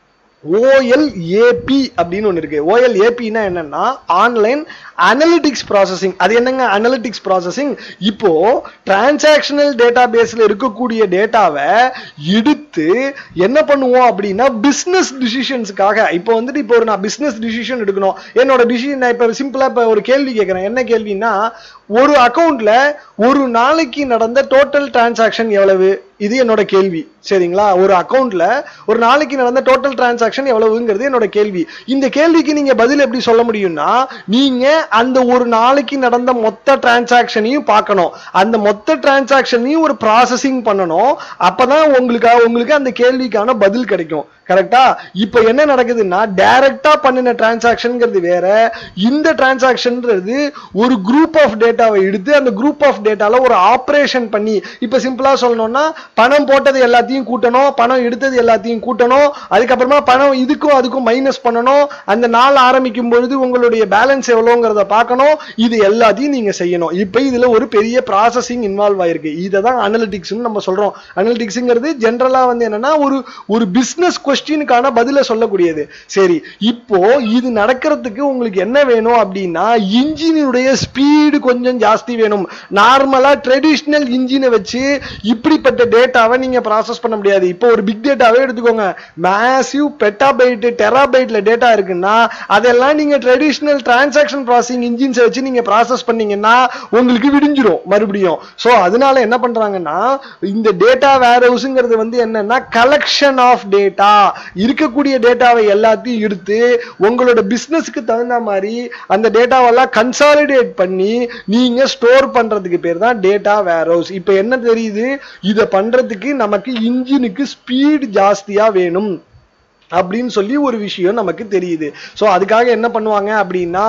ஓஎல்ஏபி அப்படின்னு ஒன்று இருக்கு ஓஎல்ஏபின்னா என்னன்னா ஆன்லைன் அனலிட்டிக்ஸ் ப்ராசஸிங் அது என்னங்க அனலிட்டிக்ஸ் ப்ராசஸிங் இப்போ டிரான்சாக்ஷனல் டேட்டா பேஸ்ல இருக்கக்கூடிய டேட்டாவை எடுத்து என்ன பண்ணுவோம் அப்படின்னா பிசினஸ் டிசிஷன்ஸுக்காக இப்போ வந்துட்டு இப்போ ஒரு நான் பிசினஸ் டிசிஷன் எடுக்கணும் என்னோட டிசிஷன் நான் இப்போ சிம்பிளா இப்போ ஒரு கேள்வி கேட்குறேன் என்ன கேள்வின்னா ஒரு அக்கவுண்ட்ல ஒரு நாளைக்கு நடந்த டோட்டல் டிரான்சாக்ஷன் எவ்வளவு இது என்னோட கேள்வி சரிங்களா ஒரு அக்கவுண்ட்ல ஒரு நாளைக்கு நடந்த டோட்டல் டிரான்சாக்ஷன் எவ்வளவுங்கிறது என்னோட கேள்வி இந்த கேள்விக்கு நீங்க பதில் எப்படி சொல்ல முடியும்னா நீங்க அந்த ஒரு நாளைக்கு நடந்த மொத்த டிரான்சாக்ஷனையும் பார்க்கணும் அந்த மொத்த டிரான்சாக்ஷனையும் ஒரு ப்ராசஸிங் பண்ணணும் அப்பதான் உங்களுக்கு உங்களுக்கு அந்த கேள்விக்கான பதில் கிடைக்கும் கரெக்டா இப்போ என்ன நடக்குதுன்னா டைரக்டா பண்ணின டிரான்சாக்ஷன்ங்கிறது வேற இந்த டிரான்சாக்ஷன்ன்றது ஒரு குரூப் ஆஃப் டேட்டாவை எடுத்து அந்த குரூப் ஆஃப் டேட்டால ஒரு ஆப்ரேஷன் பண்ணி இப்போ சிம்பிளா சொல்லணும்னா பணம் போட்டது எல்லாத்தையும் கூட்டணும் பணம் எடுத்தது எல்லாத்தையும் கூட்டணும் அதுக்கப்புறமா பணம் இதுக்கும் அதுக்கும் மைனஸ் பண்ணணும் அந்த நாள் ஆரம்பிக்கும் பொழுது உங்களுடைய பேலன்ஸ் எவ்வளோங்கிறத பார்க்கணும் இது எல்லாத்தையும் நீங்க செய்யணும் இப்போ இதுல ஒரு பெரிய ப்ராசஸிங் இன்வால்வ் ஆயிருக்கு இதை தான் அனலிட்டிக்ஸ்னு நம்ம சொல்றோம் அனலிட்டிக்ஸ்ங்கிறது ஜென்ரலா வந்து என்னன்னா ஒரு ஒரு பிசினஸ் கொஸ்டினுக்கான பதில சொல்லக்கூடியது சரி இப்போ இது நடக்கிறதுக்கு உங்களுக்கு என்ன வேணும் அப்படின்னா இன்ஜினுடைய ஸ்பீடு கொஞ்சம் ஜாஸ்தி வேணும் நார்மலா ட்ரெடிஷ்னல் இன்ஜினை வச்சு இப்படிப்பட்ட டேட்டாவை நீங்க ப்ராசஸ் பண்ண முடியாது இப்போ ஒரு பிக் டேட்டாவே எடுத்துக்கோங்க மேசிவ் பெட்டாபைட் டெராபைட்ல டேட்டா இருக்குன்னா அதெல்லாம் நீங்க ட்ரெடிஷ்னல் டிரான்சாக்ஷன் ப்ராசஸிங் இன்ஜின்ஸை வச்சு நீங்க ப்ராசஸ் பண்ணீங்கன்னா உங்களுக்கு விடிஞ்சிரும் மறுபடியும் ஸோ அதனால என்ன பண்றாங்கன்னா இந்த டேட்டா வேர் ஹவுஸ்ங்கிறது வந்து என்னன்னா கலெக்ஷன் ஆஃப் டேட்டா இருக்கக்கூடிய டேட்டாவை எல்லாத்தையும் எடுத்து உங்களோட பிசினஸ்க்கு தகுந்த மாதிரி அந்த டேட்டாவெல்லாம் கன்சாலிடேட் பண்ணி நீங்க ஸ்டோர் பண்றதுக்கு பேர் தான் டேட்டா வேர் ஹவுஸ் இப்போ என்ன தெரியுது இதை பண்றதுக்கு நமக்கு இன்ஜினுக்கு ஸ்பீட் ஜாஸ்தியா வேணும் அப்படின்னு சொல்லி ஒரு விஷயம் நமக்கு தெரியுது ஸோ அதுக்காக என்ன பண்ணுவாங்க அப்படின்னா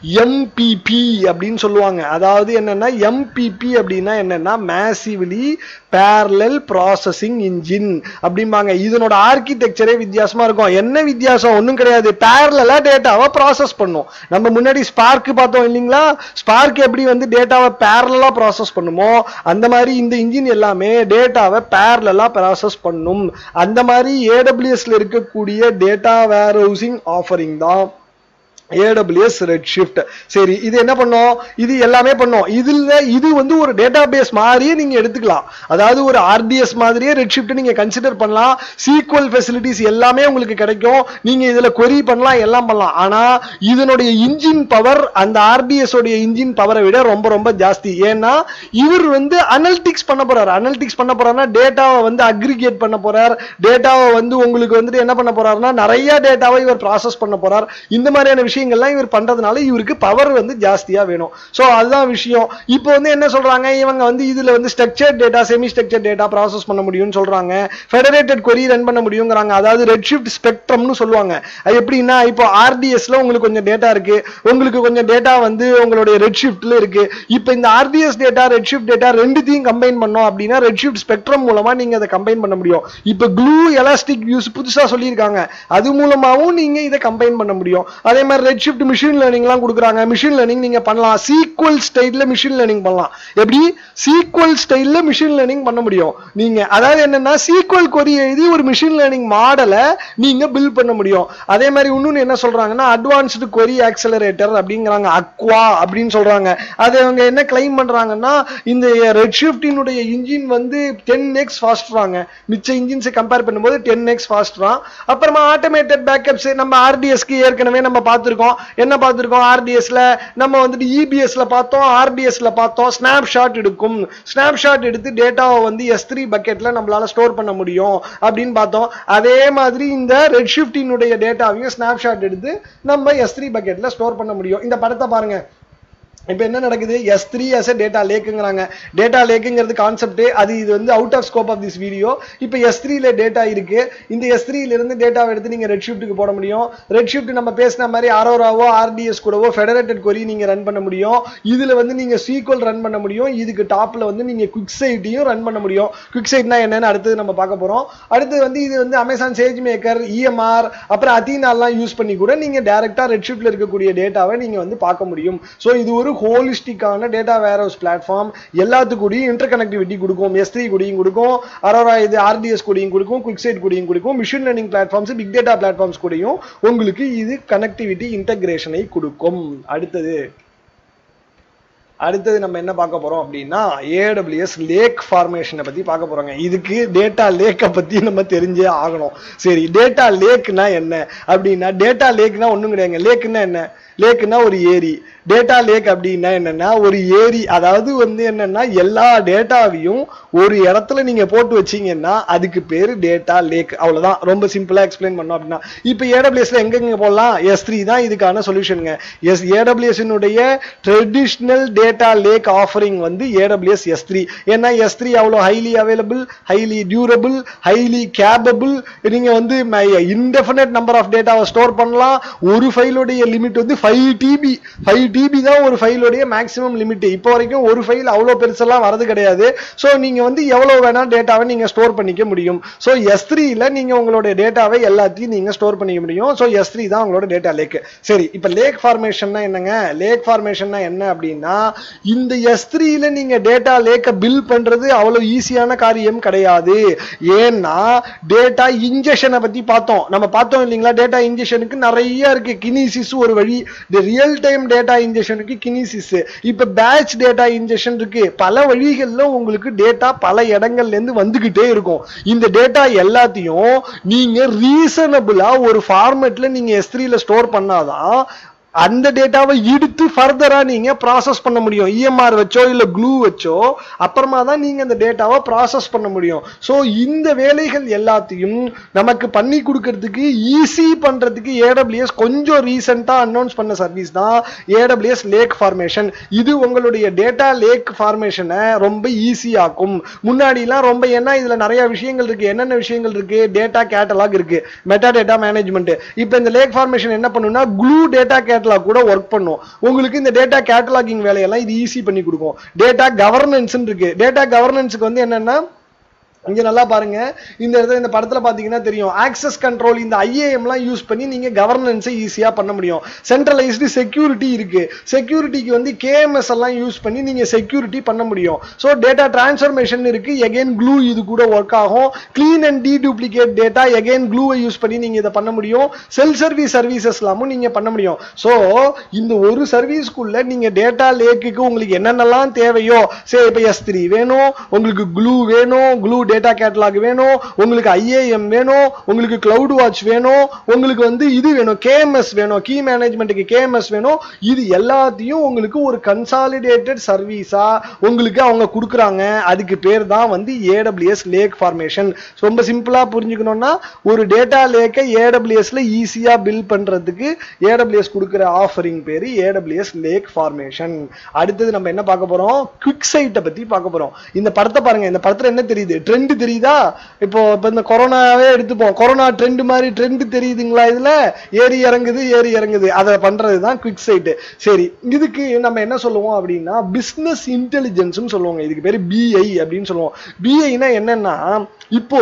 எம்பிபி அப்படின்னு சொல்லுவாங்க அதாவது என்னன்னா எம்பிபி அப்படின்னா என்னன்னா மேசிவ்லி பேரலல் ப்ராசஸிங் இன்ஜின் அப்படிம்பாங்க இதனோட ஆர்கிடெக்சரே வித்தியாசமா இருக்கும் என்ன வித்தியாசம் ஒன்றும் கிடையாது பேரலா டேட்டாவை ப்ராசஸ் பண்ணும் நம்ம முன்னாடி ஸ்பார்க் பார்த்தோம் இல்லைங்களா ஸ்பார்க் எப்படி வந்து டேட்டாவை பேரலா ப்ராசஸ் பண்ணுமோ அந்த மாதிரி இந்த இன்ஜின் எல்லாமே டேட்டாவை பேரலா ப்ராசஸ் பண்ணும் அந்த மாதிரி ஏடபிள்யூஎஸ்ல இருக்கக்கூடிய டேட்டா வேர் ஹவுசிங் ஆஃபரிங் தான் ஏடபிள்யூஎஸ் ரெட் ஷிஃப்ட் சரி இது என்ன பண்ணும் இது எல்லாமே பண்ணும் இதுல இது வந்து ஒரு டேட்டா பேஸ் மாதிரியே நீங்க எடுத்துக்கலாம் அதாவது ஒரு ஆர்டிஎஸ் மாதிரியே ரெட் ஷிஃப்ட் நீங்க கன்சிடர் பண்ணலாம் சீக்வல் ஃபெசிலிட்டிஸ் எல்லாமே உங்களுக்கு கிடைக்கும் நீங்க இதுல query பண்ணலாம் எல்லாம் பண்ணலாம் ஆனா இதனுடைய இன்ஜின் பவர் அந்த ஆர்டிஎஸ் உடைய இன்ஜின் பவரை விட ரொம்ப ரொம்ப ஜாஸ்தி ஏன்னா இவர் வந்து அனலிட்டிக்ஸ் பண்ண போறாரு அனலிட்டிக்ஸ் பண்ண போறாருன்னா டேட்டாவை வந்து அக்ரிகேட் பண்ண போறார் டேட்டாவை வந்து உங்களுக்கு வந்துட்டு என்ன பண்ண போறாருன்னா நிறைய டேட்டாவை இவர் ப்ராசஸ் பண்ண போறார் இந்த மாதிரியான விஷயங்கள்லாம் இவர் பண்றதுனால இவருக்கு பவர் வந்து ஜாஸ்தியா வேணும் ஸோ அதுதான் விஷயம் இப்போ வந்து என்ன சொல்றாங்க இவங்க வந்து இதுல வந்து structure data semi structure data process பண்ண முடியும்னு சொல்றாங்க ஃபெடரேட்டட் query ரன் பண்ண முடியுங்கிறாங்க அதாவது ரெட் ஷிஃப்ட் ஸ்பெக்ட்ரம்னு சொல்லுவாங்க அது எப்படின்னா இப்போ ஆர்டிஎஸ்ல உங்களுக்கு கொஞ்சம் டேட்டா இருக்கு உங்களுக்கு கொஞ்சம் டேட்டா வந்து உங்களுடைய ரெட் ஷிஃப்ட்ல இருக்கு இப்போ இந்த RDS data Redshift data ரெண்டுத்தையும் கம்பைன் பண்ணோம் அப்படின்னா ரெட் ஷிஃப்ட் ஸ்பெக்ட்ரம் மூலமா நீங்க அதை கம்பைன் பண்ண முடியும் இப்போ க்ளூ எலாஸ்டிக் வியூஸ் புதுசா சொல்லியிருக்காங்க அது மூலமாவும் நீங்க இதை கம்பைன் பண்ண முடியும் அதே மாதிரி ரெட் ஷிஃப்ட் மிஷின் லேர்னிங்லாம் கொடுக்குறாங்க மிஷின் லேர்னிங் நீங்க பண்ணலாம் சீக்வல் ஸ்டைல்ல மிஷின் லேர்னிங் பண்ணலாம் எப்படி சீக்வல் ஸ்டைல்ல மிஷின் லேர்னிங் பண்ண முடியும் நீங்க அதாவது என்னன்னா சீக்வல் கொரி எழுதி ஒரு மிஷின் லேர்னிங் மாடலை நீங்க பில்ட் பண்ண முடியும் அதே மாதிரி இன்னொன்னு என்ன சொல்றாங்கன்னா அட்வான்ஸ்டு கொரி ஆக்சலரேட்டர் அப்படிங்கிறாங்க அக்வா அப்படின்னு சொல்றாங்க அது அவங்க என்ன கிளைம் பண்றாங்கன்னா இந்த ரெட் ஷிஃப்டினுடைய இன்ஜின் வந்து டென் எக்ஸ் ஃபாஸ்ட்றாங்க மிச்ச இன்ஜின்ஸை கம்பேர் பண்ணும்போது டென் எக்ஸ் ஃபாஸ்ட்றான் அப்புறமா ஆட்டோமேட்டட் பேக்கப்ஸ் நம்ம ஆர்டிஎஸ்க்கு ஏற்கனவே நம்ம பார்த்துருக்கோம் என்ன பார்த்துருக்கோம் ஆர்டிஎஸ்ல நம்ம வந்துட்டு இபிஎஸ்ல பார்த்தோம் ஆர்டிஎஸ்ல பார்த்தோம் ஸ்னாப் ஷாட் எடுக்கும் ஸ்னாப் ஷாட் எடுத்து டேட்டாவை வந்து எஸ் த்ரீ பக்கெட்ல நம்மளால ஸ்டோர் பண்ண முடியும் அப்படின்னு பார்த்தோம் அதே மாதிரி இந்த ரெட் ஷிஃப்டினுடைய டேட்டாவையும் ஸ்னாப் ஷாட் எடுத்து நம்ம எஸ் த்ரீ பக்கெட்ல ஸ்டோர் பண்ண முடியும் இந்த படத்தை பாருங்க இப்போ என்ன நடக்குது எஸ் த்ரீ அஸ் டேட்டா லேக்குங்கிறாங்க டேட்டா லேக்குங்கிறது கான்செப்ட் அது இது வந்து out of scope of this video இப்போ எஸ் த்ரீல டேட்டா இருக்கு இந்த எஸ் த்ரீல இருந்து டேட்டாவை எடுத்து நீங்க ரெட் ஷிஃப்ட்டுக்கு போட முடியும் ரெட் ஷிஃப்ட் நம்ம பேசின மாதிரி அரோராவோ ஆர்டிஎஸ் கூடவோ ஃபெடரேட்டட் கொரி நீங்க ரன் பண்ண முடியும் இதுல வந்து நீங்க சீக்வல் ரன் பண்ண முடியும் இதுக்கு டாப்ல வந்து நீங்க குவிக் சைட்டையும் ரன் பண்ண முடியும் குவிக் சைட்னா என்னன்னு அடுத்தது நம்ம பார்க்க போறோம் அடுத்து வந்து இது வந்து அமேசான் சேஜ் மேக்கர் இஎம்ஆர் அப்புறம் அதீனாலாம் யூஸ் பண்ணி கூட நீங்க டைரக்டா ரெட் ஷிஃப்ட்ல இருக்கக்கூடிய டேட்டாவை நீங்க வந்து பார்க்க முடியும் ஸோ இது ஒரு ஹோலிஸ்டிக்கான டேட்டா வேர் ஹவுஸ் பிளாட்ஃபார்ம் எல்லாத்துக்கூடயும் இன்டர் கனெக்டிவிட்டி கொடுக்கும் எஸ் த்ரீ கூடயும் கொடுக்கும் அரோரா இது ஆர்டிஎஸ் கூடயும் கொடுக்கும் குவிக் சைட் கூடயும் கொடுக்கும் machine learning platforms big data platforms கூடயும் உங்களுக்கு இது கனெக்டிவிட்டி இன்டகிரேஷனை கொடுக்கும் அடுத்தது அடுத்தது நம்ம என்ன பார்க்க போறோம் அப்படின்னா ஏடபிள்யூஎஸ் லேக் ஃபார்மேஷனை பத்தி பார்க்க போறோங்க இதுக்கு டேட்டா லேக்கை பத்தி நம்ம தெரிஞ்சே ஆகணும் சரி டேட்டா லேக்னா என்ன அப்படின்னா டேட்டா லேக்னா ஒண்ணும் கிடையாதுங்க லேக்னா என்ன லேக்னா ஒரு ஏரி டேட்டா லேக் அப்படின்னா என்னன்னா ஒரு ஏரி அதாவது வந்து என்னன்னா எல்லா டேட்டாவையும் ஒரு இடத்துல நீங்க போட்டு வச்சீங்கன்னா அதுக்கு பேரு டேட்டா லேக் அவ்வளவுதான் ரொம்ப சிம்பிளா எக்ஸ்பிளைன் பண்ணோம் அப்படின்னா இப்போ ஏடபிள்யூஎஸ்ல எங்கெங்க போடலாம் எஸ் த்ரீ தான் இதுக்கான சொல்யூஷனுங்க எஸ் ஏடபிள்யூஎஸ்னுடைய ட்ரெடிஷ்னல் டேட்டா லேக் ஆஃபரிங் வந்து ஏடபிள்யூஎஸ் எஸ் த்ரீ ஏன்னா எஸ் த்ரீ அவ்வளோ highly available highly durable highly capable நீங்க வந்து இன்டெஃபினட் நம்பர் ஆஃப் டேட்டாவை ஸ்டோர் பண்ணலாம் ஒரு ஃபைலுடைய லிமிட் வந்து ஃபைவ் டிபி ஃபைவ் டிபி தான் ஒரு ஃபைலுடைய மேக்ஸிமம் லிமிட் இப்போ வரைக்கும் ஒரு ஃபைல் அவ்வளோ பெருசெல்லாம் வரது கிடையாது ஸோ நீங்க வந்து எவ்வளோ வேணா டேட்டாவை நீங்க ஸ்டோர் பண்ணிக்க முடியும் ஸோ எஸ் த்ரீல நீங்க உங்களோட டேட்டாவை எல்லாத்தையும் நீங்க ஸ்டோர் பண்ணிக்க முடியும் ஸோ எஸ் த்ரீ தான் உங்களோட டேட்டா லேக் சரி இப்போ லேக் ஃபார்மேஷன்னா என்னங்க லேக் ஃபார்மேஷன்னா என்ன அப்படின்னா இந்த எஸ் த்ரீல நீங்க டேட்டா லேக்கை பில் பண்றது அவ்வளோ ஈஸியான காரியம் கிடையாது ஏன்னா டேட்டா இன்ஜெக்ஷனை பத்தி பார்த்தோம் நம்ம பார்த்தோம் இல்லைங்களா டேட்டா இன்ஜெக்ஷனுக்கு நிறைய இருக்கு கினிசிஸ் ஒரு வழி இந்த ரியல் டைம் டேட்டா இன்ஜெக்ஷனுக்கு கினிசிஸ் இப்ப பேட்ச் டேட்டா இன்ஜெக்ஷன் இருக்கு பல வழிகள்ல உங்களுக்கு டேட்டா பல இடங்கள்ல இருந்து வந்துகிட்டே இருக்கும் இந்த டேட்டா எல்லாத்தையும் நீங்க ரீசனபிளா ஒரு ஃபார்மேட்ல நீங்க எஸ் ல ஸ்டோர் பண்ணாதான் அந்த டேட்டாவை எடுத்து ஃபர்தரா நீங்க ப்ராசஸ் பண்ண முடியும் இஎம்ஆர் வச்சோ இல்ல க்ளூ வச்சோ அப்புறமா தான் நீங்க அந்த டேட்டாவை ப்ராசஸ் பண்ண முடியும் ஸோ இந்த வேலைகள் எல்லாத்தையும் நமக்கு பண்ணி கொடுக்கறதுக்கு ஈஸி பண்றதுக்கு ஏடபிள்யூஎஸ் கொஞ்சம் ரீசெண்டா அனௌன்ஸ் பண்ண சர்வீஸ் தான் ஏடபிள்யூஎஸ் லேக் ஃபார்மேஷன் இது உங்களுடைய டேட்டா லேக் ஃபார்மேஷனை ரொம்ப ஈஸியாக்கும் முன்னாடிலாம் ரொம்ப ஏன்னா இதுல நிறைய விஷயங்கள் இருக்கு என்னென்ன விஷயங்கள் இருக்கு டேட்டா கேட்டலாக் இருக்கு மெட்டா டேட்டா மேனேஜ்மெண்ட் இப்போ இந்த லேக் ஃபார்மேஷன் என்ன பண்ணுன்னா க்ளூ டேட்டா கேட்டலாக் கூட ஒர்க் பண்ணும் உங்களுக்கு இந்த டேட்டா கேட்டலாகிங் வேலையெல்லாம் இது ஈஸி பண்ணி கொடுக்கும் டேட்டா கவர்னன்ஸ் இருக்கு டேட்டா கவர்னன்ஸுக்கு வந்து என்னன்னா இங்க நல்லா பாருங்க இந்த இடத்துல இந்த படத்துல பாத்தீங்கன்னா தெரியும் ஆக்சஸ் கண்ட்ரோல் இந்த ஐஏஎம்லாம் யூஸ் பண்ணி நீங்க கவர்னன்ஸை ஈஸியா பண்ண முடியும் சென்ட்ரலைஸ்டு செக்யூரிட்டி இருக்கு செக்யூரிட்டிக்கு வந்து கேஎம்எஸ் எல்லாம் யூஸ் பண்ணி நீங்க செக்யூரிட்டி பண்ண முடியும் ஸோ டேட்டா டிரான்ஸ்ஃபர்மேஷன் இருக்கு எகைன் க்ளூ இது கூட ஒர்க் ஆகும் clean and deduplicate data again க்ளூவை யூஸ் பண்ணி நீங்க இதை பண்ண முடியும் செல் சர்வீஸ் சர்வீசஸ் எல்லாமும் நீங்க பண்ண முடியும் ஸோ இந்த ஒரு சர்வீஸ்க்குள்ள நீங்க டேட்டா லேக்குக்கு உங்களுக்கு என்னென்னலாம் தேவையோ சரி இப்போ எஸ் த்ரீ வேணும் உங்களுக்கு க்ளூ வேணும் க்ளூ டேட்டா கேட்டலாக் வேணும் உங்களுக்கு ஐஏஎம் வேணும் உங்களுக்கு கிளவுட் வாட்ச் வேணும் உங்களுக்கு வந்து இது வேணும் கேஎம்எஸ் வேணும் கீ மேனேஜ்மெண்ட்டுக்கு கேஎம்எஸ் வேணும் இது எல்லாத்தையும் உங்களுக்கு ஒரு கன்சாலிடேட்டட் சர்வீஸா உங்களுக்கு அவங்க கொடுக்குறாங்க அதுக்கு பேர் தான் வந்து ஏடபிள்யூஎஸ் லேக் ஃபார்மேஷன் ரொம்ப சிம்பிளா புரிஞ்சுக்கணும்னா ஒரு டேட்டா லேக்கை ஏடபிள்யூஎஸ்ல ஈஸியா பில் பண்றதுக்கு ஏடபிள்யூஎஸ் கொடுக்குற ஆஃபரிங் பேரு ஏடபிள்யூஎஸ் லேக் ஃபார்மேஷன் அடுத்தது நம்ம என்ன பார்க்க போறோம் குவிக் சைட்டை பத்தி பார்க்க போறோம் இந்த படத்தை பாருங்க இந்த படத்துல என்ன தெரியுது ட்ரெண்ட் தெரியுதா இப்போ இப்போ இந்த கொரோனாவே எடுத்துப்போம் கொரோனா ட்ரெண்ட் மாதிரி ட்ரெண்ட் தெரியுதுங்களா இதுல ஏறி இறங்குது ஏறி இறங்குது அதை பண்றது தான் குவிக் சைட் சரி இதுக்கு நம்ம என்ன சொல்லுவோம் அப்படின்னா பிசினஸ் இன்டெலிஜென்ஸ்னு சொல்லுவாங்க இதுக்கு பேரு பிஐ அப்படின்னு சொல்லுவோம் பிஐனா என்னன்னா இப்போ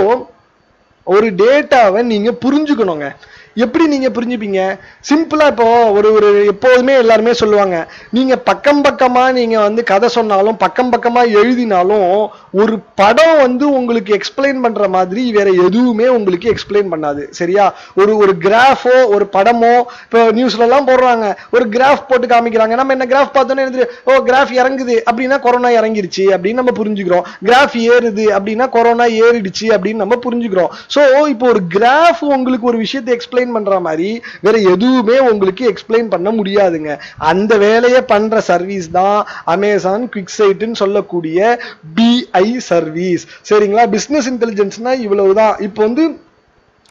ஒரு டேட்டாவை நீங்க புரிஞ்சுக்கணுங்க எப்படி நீங்க புரிஞ்சுப்பீங்க சிம்பிளா இப்போ ஒரு ஒரு எப்போதுமே எல்லாருமே சொல்லுவாங்க நீங்க பக்கம் பக்கமா நீங்க வந்து கதை சொன்னாலும் பக்கம் பக்கமா எழுதினாலும் ஒரு படம் வந்து உங்களுக்கு எக்ஸ்பிளைன் பண்ற மாதிரி வேற எதுவுமே உங்களுக்கு எக்ஸ்பிளைன் பண்ணாது சரியா ஒரு ஒரு கிராஃபோ ஒரு படமோ இப்போ நியூஸ்ல எல்லாம் போடுறாங்க ஒரு கிராஃப் போட்டு காமிக்கிறாங்க நம்ம என்ன கிராஃப் பார்த்தோன்னே எனக்கு தெரியும், ஓ கிராஃப் இறங்குது அப்படின்னா கொரோனா இறங்கிருச்சு அப்படின்னு நம்ம புரிஞ்சுக்கிறோம் கிராஃப் ஏறுது அப்படின்னா கொரோனா ஏறிடுச்சு அப்படின்னு நம்ம புரிஞ்சுக்கிறோம் ஸோ இப்போ ஒரு கிராஃப் உங்களுக்கு ஒரு விஷயத்தை எக்ஸ்பிளைன் பண்ற மாதிரி வேற எதுவுமே உங்களுக்கு எக்ஸ்பிளைன் பண்ண முடியாதுங்க அந்த வேலையை பண்ற சர்வீஸ் தான் அமேசான் குவிக் சைட்னு சொல்லக்கூடிய பிஐ சர்வீஸ் சரிங்களா பிசினஸ் இன்டெலிஜென்ஸ்னா இவ்வளவுதான் இப்போ வந்து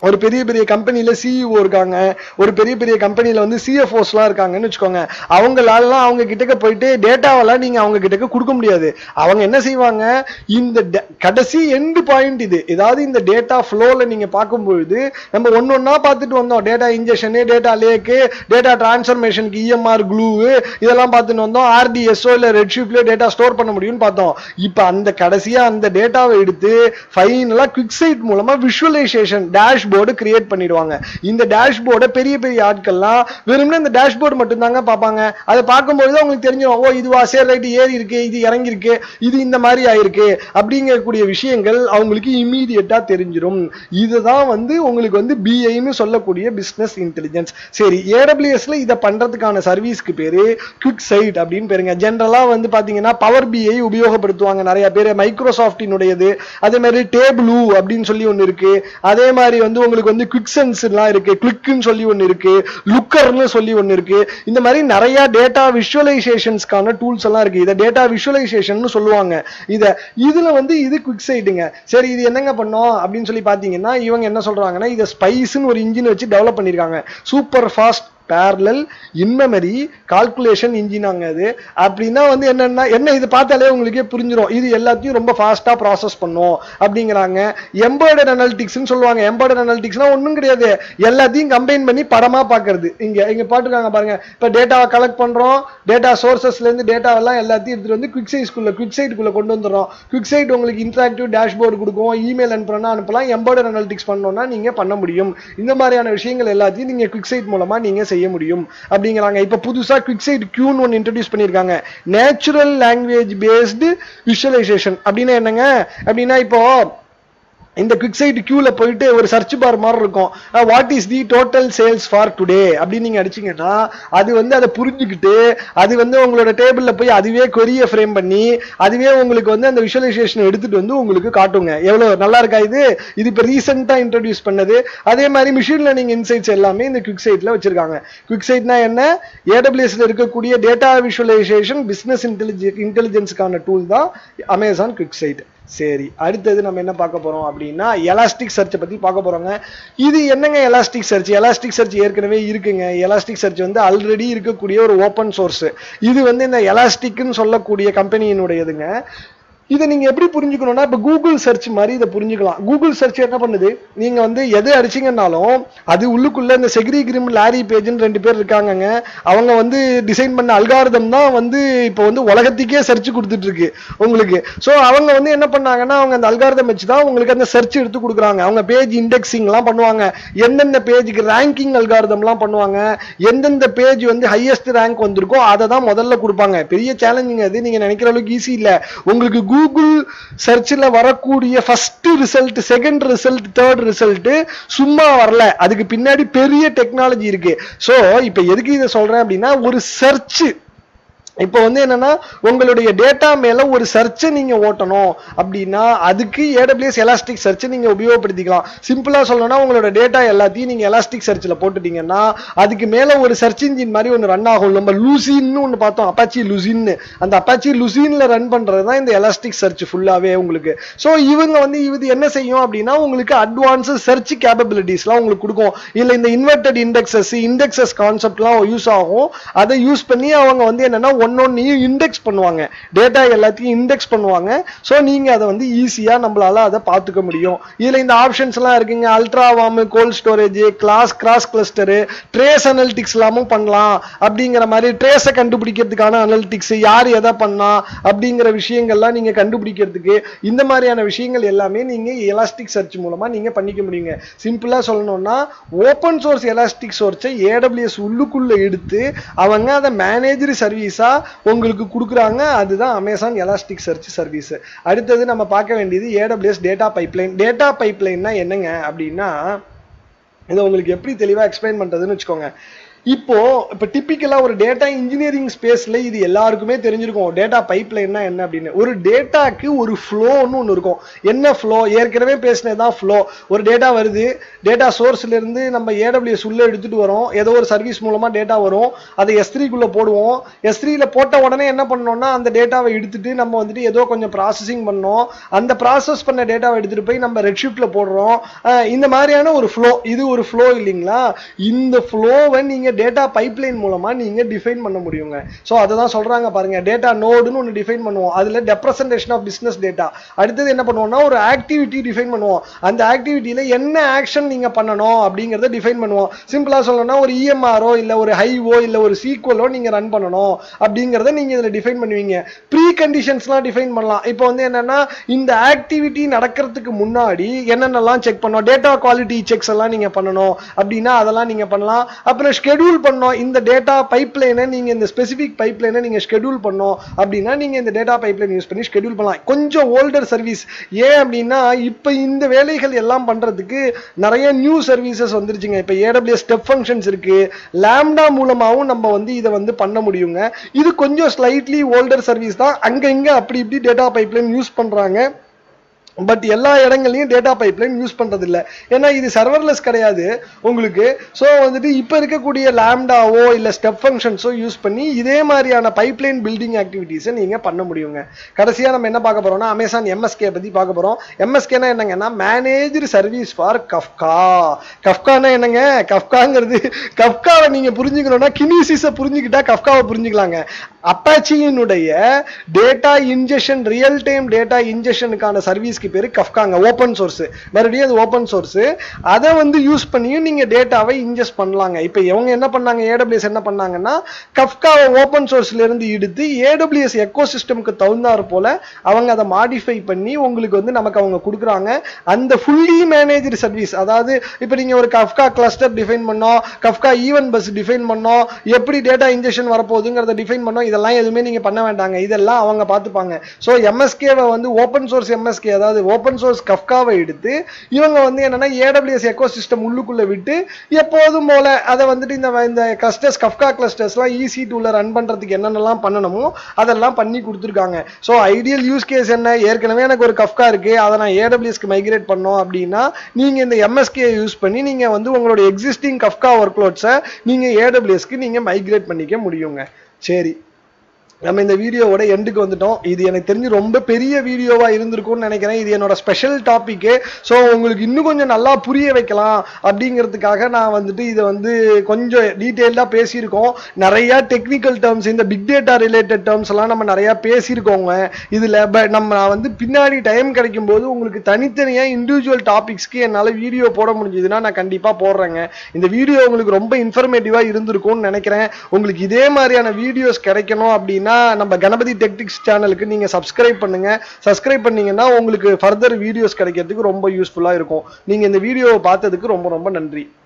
ஒரு பெரிய பெரிய கம்பெனில சிஇஓ இருக்காங்க ஒரு பெரிய பெரிய கம்பெனில வந்து சிஎஃப்ஓஸ்லாம் இருக்காங்கன்னு வச்சுக்கோங்க அவங்களாலாம் அவங்க கிட்டக்க போயிட்டு டேட்டாவெல்லாம் நீங்க அவங்க கிட்டக்க கொடுக்க முடியாது அவங்க என்ன செய்வாங்க இந்த da- கடைசி எண்டு பாயிண்ட் இது ஏதாவது இந்த டேட்டா ஃப்ளோல நீங்க பார்க்கும்பொழுது நம்ம ஒன்னு ஒண்ணா பார்த்துட்டு வந்தோம் டேட்டா இன்ஜெக்ஷனு டேட்டா லேக்கு டேட்டா டிரான்ஸ்ஃபர்மேஷனுக்கு இஎம்ஆர் க்ளூ இதெல்லாம் பார்த்துட்டு வந்தோம் ஆர்டிஎஸ்ஓ இல்ல ரெட்ஷிப்ல டேட்டா ஸ்டோர் பண்ண முடியும்னு பார்த்தோம் இப்போ அந்த கடைசியா அந்த டேட்டாவை எடுத்து ஃபைனலா குவிக் சைட் மூலமா விஷுவலைசேஷன் டேஷ்போர்டு கிரியேட் பண்ணிடுவாங்க இந்த டேஷ்போர்டை பெரிய பெரிய ஆட்கள்லாம் வெறும்னே இந்த டேஷ்போர்டு மட்டும்தாங்க பார்ப்பாங்க அதை பார்க்கும்போது அவங்களுக்கு தெரிஞ்சிடும் ஓ இதுவா சேர் ரைட் ஏறி இருக்கு இது இறங்கி இருக்கு இது இந்த மாதிரி ஆயிருக்கு அப்படிங்கக்கூடிய விஷயங்கள் அவங்களுக்கு இம்மீடியட்டா தெரிஞ்சிடும் இதுதான் வந்து உங்களுக்கு வந்து பிஐன்னு சொல்லக்கூடிய பிசினஸ் இன்டெலிஜென்ஸ் சரி ஏடபிள்யூஎஸ்ல இதை பண்றதுக்கான சர்வீஸ்க்கு பேரு குவிக் சைட் அப்படின்னு பேருங்க ஜென்ரலா வந்து பாத்தீங்கன்னா பவர் பிஐ உபயோகப்படுத்துவாங்க நிறைய பேர் மைக்ரோசாஃப்டினுடையது அதே மாதிரி டேபிளூ அப்படின்னு சொல்லி ஒன்னு இருக்கு அதே மாதிரி வந்து உங்களுக்கு வந்து குவிக் சென்ஸ் எல்லாம் இருக்கு கிளிக்குன்னு சொல்லி ஒன்னு இருக்கு லுக்கர்னு சொல்லி ஒன்னு இருக்கு இந்த மாதிரி நிறைய டேட்டா விஷுவலைசேஷன்ஸ்க்கான டூல்ஸ் எல்லாம் இருக்கு இதை டேட்டா விஷுவலைசேஷன் சொல்லுவாங்க இத இதுல வந்து இது குவிக் சைடுங்க சரி இது என்னங்க பண்ணோம் அப்படின்னு சொல்லி பாத்தீங்கன்னா இவங்க என்ன சொல்றாங்கன்னா இதை ஸ்பைஸ்னு ஒரு இன்ஜின் வச்சு டெவலப் பண்ணிருக்காங்க super fast parallel in memory calculation இன்ஜினாங்க அது அப்படின்னா வந்து என்னன்னா என்ன இது பார்த்தாலே உங்களுக்கே புரிஞ்சிடும் இது எல்லாத்தையும் ரொம்ப ஃபாஸ்டா ப்ராசஸ் பண்ணும் அப்படிங்கிறாங்க எம்பர்டட் அனலிட்டிக்ஸ்னு சொல்லுவாங்க எம்பர்டட் அனலிட்டிக்ஸ்னா ஒன்றும் கிடையாது எல்லாத்தையும் கம்பைன் பண்ணி படமா பார்க்கறது இங்க இங்க போட்டிருக்காங்க பாருங்க இப்போ டேட்டாவை கலெக்ட் பண்றோம் டேட்டா சோர்சஸ்ல இருந்து டேட்டாவெல்லாம் எல்லாத்தையும் எடுத்துட்டு வந்து குவிக் சைஸ்க்குள்ள குவிக் சைட்டுக்குள்ள கொண்டு வந்துடுறோம் குவிக் சைட் உங்களுக்கு இன்டராக்டிவ் டேஷ்போர்டு கொடுக்கும் இமெயில் அனுப்புறோம்னா அனுப்பலாம் எம்பர்டட் அனலிட்டிக்ஸ் பண்ணோம்னா நீங்க பண்ண முடியும் இந்த மாதிரியான விஷயங்கள் எல்லாத்தையும் நீங்க குவிக் சைட் மூலமா நீங்க செய்ய முடியும் அப்படிங்கிறாங்க இப்ப புதுசா குவிக் சைட் கியூன்னு ஒன்று இன்ட்ரடியூஸ் பண்ணியிருக்காங்க நேச்சுரல் லாங்குவேஜ் பேஸ்டு விஷுவலைசேஷன் அப்படின்னா என்னங்க அப்படின்னா இப்போ இந்த குவிக் சைட் கியூல போயிட்டு ஒரு சர்ச் பார் மாதிரி இருக்கும் what is the total sales for today அப்படின்னு நீங்க அடிச்சீங்கன்னா அது வந்து அதை புரிஞ்சுக்கிட்டு அது வந்து உங்களோட டேபிள்ல போய் அதுவே கொரிய ஃப்ரேம் பண்ணி அதுவே உங்களுக்கு வந்து அந்த விஷுவலைசேஷன் எடுத்துட்டு வந்து உங்களுக்கு காட்டுங்க எவ்வளவு நல்லா இருக்கா இது இது இப்போ ரீசெண்டா இன்ட்ரடியூஸ் பண்ணது அதே மாதிரி மிஷின் லேர்னிங் இன்சைட்ஸ் எல்லாமே இந்த குவிக் சைட்ல வச்சிருக்காங்க குவிக் சைட்னா என்ன ஏடபிள்யூஎஸ்ல இருக்கக்கூடிய டேட்டா விஷுவலைசேஷன் பிசினஸ் இன்டெலிஜென்ஸ் இன்டெலிஜென்ஸ்க்கான டூல் தான் அமேசான் குவிக் சைட் சரி அடுத்தது நம்ம என்ன பார்க்க போறோம் அப்படின்னா எலாஸ்டிக் சர்ச்சை பத்தி பார்க்க போறோங்க இது என்னங்க எலாஸ்டிக் சர்ச் எலாஸ்டிக் சர்ச் ஏற்கனவே இருக்குங்க எலாஸ்டிக் சர்ச் வந்து ஆல்ரெடி இருக்கக்கூடிய ஒரு ஓப்பன் சோர்ஸ் இது வந்து இந்த எலாஸ்டிக்னு சொல்லக்கூடிய கம்பெனியினுடையதுங்க இதை நீங்க எப்படி புரிஞ்சுக்கணும்னா இப்ப கூகுள் சர்ச் மாதிரி இதை புரிஞ்சுக்கலாம் கூகுள் சர்ச் என்ன பண்ணுது நீங்க வந்து எது அடிச்சீங்கன்னாலும் அது உள்ளுக்குள்ள இந்த செக்ரி கிரிம் லாரி பேஜ்னு ரெண்டு பேர் இருக்காங்கங்க அவங்க வந்து டிசைன் பண்ண அல்காரதம் தான் வந்து இப்போ வந்து உலகத்துக்கே சர்ச் கொடுத்துட்டு இருக்கு உங்களுக்கு ஸோ அவங்க வந்து என்ன பண்ணாங்கன்னா அவங்க அந்த அல்காரதம் வச்சு தான் உங்களுக்கு அந்த சர்ச் எடுத்து கொடுக்குறாங்க அவங்க பேஜ் இண்டெக்ஸிங்லாம் பண்ணுவாங்க எந்தெந்த பேஜுக்கு ரேங்கிங் அல்காரதம்லாம் பண்ணுவாங்க எந்தெந்த பேஜ் வந்து ஹையஸ்ட் ரேங்க் வந்திருக்கோ அதை தான் முதல்ல கொடுப்பாங்க பெரிய சேலஞ்சிங் அது நீங்க நினைக்கிற அளவுக்கு ஈஸி இல்ல உங்களுக்கு கூகுள் சர்ச்சில் வரக்கூடிய first result second result third result சும்மா வரல அதுக்கு பின்னாடி பெரிய டெக்னாலஜி இருக்கு ஸோ இப்போ எதுக்கு இதை சொல்றேன் அப்படின்னா ஒரு சர்ச் இப்போ வந்து என்னன்னா உங்களுடைய டேட்டா மேல ஒரு சர்ச்சை நீங்க ஓட்டணும் அப்படின்னா அதுக்கு ஏடபிள்யூஎஸ் எலாஸ்டிக் சர்ச்சை நீங்க உபயோகப்படுத்திக்கலாம் சிம்பிளா சொல்லணும்னா உங்களோட டேட்டா எல்லாத்தையும் நீங்க எலாஸ்டிக் சர்ச்சில் போட்டுட்டீங்கன்னா அதுக்கு மேல ஒரு சர்ச் இன்ஜின் மாதிரி ஒன்று ரன் ஆகும் நம்ம லூசின்னு ஒன்று பார்த்தோம் அப்பாச்சி லுசின்னு அந்த அப்பாச்சி லுசின்ல ரன் பண்றது தான் இந்த எலாஸ்டிக் சர்ச் ஃபுல்லாவே உங்களுக்கு ஸோ இவங்க வந்து இது என்ன செய்யும் அப்படின்னா உங்களுக்கு அட்வான்ஸ் சர்ச் கேப்பபிலிட்டிஸ்லாம் உங்களுக்கு கொடுக்கும் இல்லை இந்த இன்வெர்டட் இண்டெக்ஸஸ் இண்டெக்ஸஸ் கான்செப்ட்லாம் யூஸ் ஆகும் அதை யூஸ் பண்ணி அவங்க வந்து என்னன்னா ஒன்னொன்னையும் இண்டெக்ஸ் பண்ணுவாங்க டேட்டா எல்லாத்தையும் இண்டெக்ஸ் பண்ணுவாங்க ஸோ நீங்க அதை வந்து ஈஸியா நம்மளால அதை பார்த்துக்க முடியும் இதுல இந்த ஆப்ஷன்ஸ் எல்லாம் இருக்குங்க ultra warm cold storage class cross cluster trace analytics எல்லாமும் பண்ணலாம் அப்படிங்கிற மாதிரி ட்ரேஸை கண்டுபிடிக்கிறதுக்கான அனலிட்டிக்ஸ் யார் எதை பண்ணா அப்படிங்கிற விஷயங்கள்லாம் நீங்க கண்டுபிடிக்கிறதுக்கு இந்த மாதிரியான விஷயங்கள் எல்லாமே நீங்க எலாஸ்டிக் சர்ச் மூலமா நீங்க பண்ணிக்க முடியுங்க சிம்பிளா சொல்லணும்னா ஓப்பன் சோர்ஸ் எலாஸ்டிக் சோர்ஸை ஏடபிள்யூஎஸ் உள்ளுக்குள்ள எடுத்து அவங்க அதை மேனேஜர் சர்வீஸா உங்களுக்கு கொடுக்குறாங்க அதுதான் அமேசான் எலாஸ்டிக் சர்ச் சர்வீஸ் அடுத்தது நம்ம பார்க்க வேண்டியது ஏடபிள்யூஎஸ் டேட்டா பைப்லைன் டேட்டா பைப்லைன்னா என்னங்க அப்படின்னா இதை உங்களுக்கு எப்படி தெளிவாக எக்ஸ்பிளைன் பண்ணுறதுன்னு வச்சுக்கோங்க இப்போ இப்போ டிப்பிக்கலா ஒரு டேட்டா இன்ஜினியரிங் ஸ்பேஸ்ல இது எல்லாருக்குமே தெரிஞ்சிருக்கும் டேட்டா பைப்லைன்னா என்ன அப்படின்னு ஒரு டேட்டாக்கு ஒரு ஃப்ளோன்னு ஒன்று இருக்கும் என்ன ஃப்ளோ ஏற்கனவே பேசினது தான் ஃப்ளோ ஒரு டேட்டா வருது டேட்டா சோர்ஸ்ல இருந்து நம்ம ஏடபிள்யூஎஸ் உள்ள எடுத்துட்டு வரோம் ஏதோ ஒரு சர்வீஸ் மூலமா டேட்டா வரும் அதை எஸ் குள்ள போடுவோம் எஸ் ல போட்ட உடனே என்ன பண்ணோம்னா அந்த டேட்டாவை எடுத்துட்டு நம்ம வந்துட்டு ஏதோ கொஞ்சம் ப்ராசஸிங் பண்ணோம் அந்த ப்ராசஸ் பண்ண டேட்டாவை எடுத்துட்டு போய் நம்ம ரெட்ஷிப்ட்ல போடுறோம் அஹ் இந்த மாதிரியான ஒரு ஃப்ளோ இது ஒரு ஃப்ளோ இல்லைங்களா இந்த ஃப்ளோவை நீங்க டேட்டா பைப்லைன் மூலமா நீங்க டிஃபைன் பண்ண முடியுங்க ஸோ அதை தான் சொல்றாங்க பாருங்க டேட்டா நோடுன்னு ஒன்று டிஃபைன் பண்ணுவோம் அதுல ரெப்ரசன்டேஷன் ஆஃப் பிசினஸ் டேட்டா அடுத்தது என்ன பண்ணுவோம்னா ஒரு ஆக்டிவிட்டி டிஃபைன் பண்ணுவோம் அந்த ஆக்டிவிட்டியில என்ன ஆக்ஷன் நீங்க பண்ணணும் அப்படிங்கறத டிஃபைன் பண்ணுவோம் சிம்பிளா சொல்லணும்னா ஒரு இஎம்ஆரோ இல்ல ஒரு ஹைவோ இல்ல ஒரு சீக்வலோ நீங்க ரன் பண்ணணும் அப்படிங்கறத நீங்க இதுல டிஃபைன் பண்ணுவீங்க ப்ரீ கண்டிஷன்ஸ்லாம் டிஃபைன் பண்ணலாம் இப்போ வந்து என்னன்னா இந்த ஆக்டிவிட்டி நடக்கிறதுக்கு முன்னாடி என்னென்னலாம் செக் பண்ணணும் டேட்டா குவாலிட்டி செக்ஸ் எல்லாம் நீங்க பண்ணணும் அப்படின்னா அதெல்லாம் நீங்க பண்ணலாம் அப்புறம் ஷெட்யூல் பண்ணணும் இந்த டேட்டா பைப்லைனை நீங்க இந்த ஸ்பெசிபிக் பைப்லைனை நீங்க ஷெட்யூல் பண்ணணும் அப்படின்னா நீங்க இந்த டேட்டா பைப்லைன் யூஸ் பண்ணி ஷெட்யூல் பண்ணலாம் கொஞ்சம் ஓல்டர் சர்வீஸ் ஏன் அப்படின்னா இப்போ இந்த வேலைகள் எல்லாம் பண்றதுக்கு நிறைய நியூ சர்வீசஸ் வந்துருச்சுங்க இப்போ ஏடபிள்யூஎஸ் ஸ்டெப் ஃபங்க்ஷன்ஸ் இருக்கு லேம்டா மூலமாவும் நம்ம வந்து இதை வந்து பண்ண முடியுங்க இது கொஞ்சம் ஸ்லைட்லி ஓல்டர் சர்வீஸ் தான் அங்க இங்க அப்படி இப்படி டேட்டா பைப்லைன் யூஸ் பண்றாங்க பட் எல்லா இடங்கள்லையும் டேட்டா பைப்லைன் யூஸ் பண்றது இல்ல ஏன்னா இது சர்வர்லெஸ் கிடையாது உங்களுக்கு ஸோ வந்துட்டு இப்போ இருக்கக்கூடிய லேம்டாவோ இல்லை ஸ்டெப் ஃபங்க்ஷன்ஸோ யூஸ் பண்ணி இதே மாதிரியான பைப்லைன் பில்டிங் ஆக்டிவிட்டீஸை நீங்க பண்ண முடியுங்க கடைசியா நம்ம என்ன பார்க்க போறோம்னா அமேசான் எம்எஸ்கே பத்தி பார்க்க போறோம் எம்எஸ்கேனா என்னங்கன்னா மேனேஜர் சர்வீஸ் ஃபார் கஃப்கா கஃப்கானா என்னங்க கஃப்காங்கிறது கஃப்காவை நீங்க புரிஞ்சுக்கணும்னா கினிசிஸை புரிஞ்சுக்கிட்டா கஃப்காவை புரிஞ்சுக்கலாங்க அப்பாச்சியினுடைய data injection real time data இன்ஜெக்ஷனுக்கான சர்வீஸ்க்கு பேரு கஃப்காங்க ஓப்பன் சோர்ஸ் மறுபடியும் அது ஓப்பன் சோர்ஸ் அதை வந்து யூஸ் பண்ணியும் நீங்க டேட்டாவை இன்ஜெஸ்ட் பண்ணலாங்க இப்போ இவங்க என்ன பண்ணாங்க ஏடபிள்யூஎஸ் என்ன பண்ணாங்கன்னா கஃப்காவை ஓப்பன் சோர்ஸ்ல இருந்து எடுத்து ஏடபிள்யூஎஸ் எக்கோ சிஸ்டம்க்கு தகுந்தாறு போல அவங்க அதை மாடிஃபை பண்ணி உங்களுக்கு வந்து நமக்கு அவங்க கொடுக்குறாங்க அந்த ஃபுல்லி மேனேஜர் சர்வீஸ் அதாவது இப்போ நீங்க ஒரு கஃப்கா கிளஸ்டர் டிஃபைன் பண்ணோம் கஃப்கா ஈவன் பஸ் டிஃபைன் பண்ணோம் எப்படி டேட்டா இன்ஜெக்ஷன் வரப்போகுதுங்கிறத டிஃபைன் பண்ணோம் இதெல்லாம் எதுவுமே நீங்க பண்ண வேண்டாங்க இதெல்லாம் அவங்க பார்த்துப்பாங்க ஸோ எம்எஸ்கேவை வந்து ஓப்பன் சோர்ஸ் எம்எஸ்கே அதாவது ஓப்பன் சோர்ஸ் கஃப்காவை எடுத்து இவங்க வந்து என்னன்னா ஏடபிள்யூஎஸ் எக்கோ சிஸ்டம் உள்ளுக்குள்ள விட்டு எப்போதும் போல அதை வந்துட்டு இந்த இந்த கிளஸ்டர்ஸ் கஃப்கா கிளஸ்டர்ஸ்லாம் ஈஸி டூல ரன் பண்றதுக்கு என்னென்னலாம் பண்ணணுமோ அதெல்லாம் பண்ணி கொடுத்துருக்காங்க ஸோ ஐடியல் யூஸ் கேஸ் என்ன ஏற்கனவே எனக்கு ஒரு கஃப்கா இருக்கு அதை நான் ஏடபிள்யூஎஸ்க்கு மைக்ரேட் பண்ணோம் அப்படின்னா நீங்க இந்த எம்எஸ்கே யூஸ் பண்ணி நீங்க வந்து உங்களோட எக்ஸிஸ்டிங் கஃப்கா ஒர்க் லோட்ஸை நீங்க ஏடபிள்யூஎஸ்க்கு நீங்க மைக்ரேட் பண்ணிக்க முடியுங்க சரி நம்ம இந்த வீடியோவோட எண்டுக்கு வந்துட்டோம் இது எனக்கு தெரிஞ்சு ரொம்ப பெரிய வீடியோவா இருந்திருக்கும்னு நினைக்கிறேன் இது என்னோட ஸ்பெஷல் டாபிக்கு ஸோ உங்களுக்கு இன்னும் கொஞ்சம் நல்லா புரிய வைக்கலாம் அப்படிங்கிறதுக்காக நான் வந்துட்டு இதை வந்து கொஞ்சம் டீட்டெயில்டாக பேசியிருக்கோம் நிறைய டெக்னிக்கல் டேர்ம்ஸ் இந்த பிக் டேட்டா ரிலேட்டட் டேர்ம்ஸ் எல்லாம் நம்ம நிறைய பேசியிருக்கோங்க இதில் நம்ம நான் வந்து பின்னாடி டைம் கிடைக்கும் போது உங்களுக்கு தனித்தனியாக இண்டிவிஜுவல் டாபிக்ஸ்க்கு என்னால் வீடியோ போட முடிஞ்சதுன்னா நான் கண்டிப்பாக போடுறேங்க இந்த வீடியோ உங்களுக்கு ரொம்ப இன்ஃபர்மேட்டிவாக இருந்திருக்கும்னு நினைக்கிறேன் உங்களுக்கு இதே மாதிரியான வீடியோஸ் கிடைக்கணும் அப்படின்னா நம்ம கணபதி டெக்டிக்ஸ் சேனலுக்கு நீங்க சப்ஸ்கிரைப் பண்ணுங்க சப்ஸ்கிரைப் பண்ணீங்கன்னா உங்களுக்கு ஃபர்தர் வீடியோஸ் கிடைக்கிறதுக்கு ரொம்ப யூஸ்ஃபுல்லா இருக்கும் நீங்க இந்த வீடியோவை பார்த்ததுக்கு ரொம்ப ரொம்ப நன்றி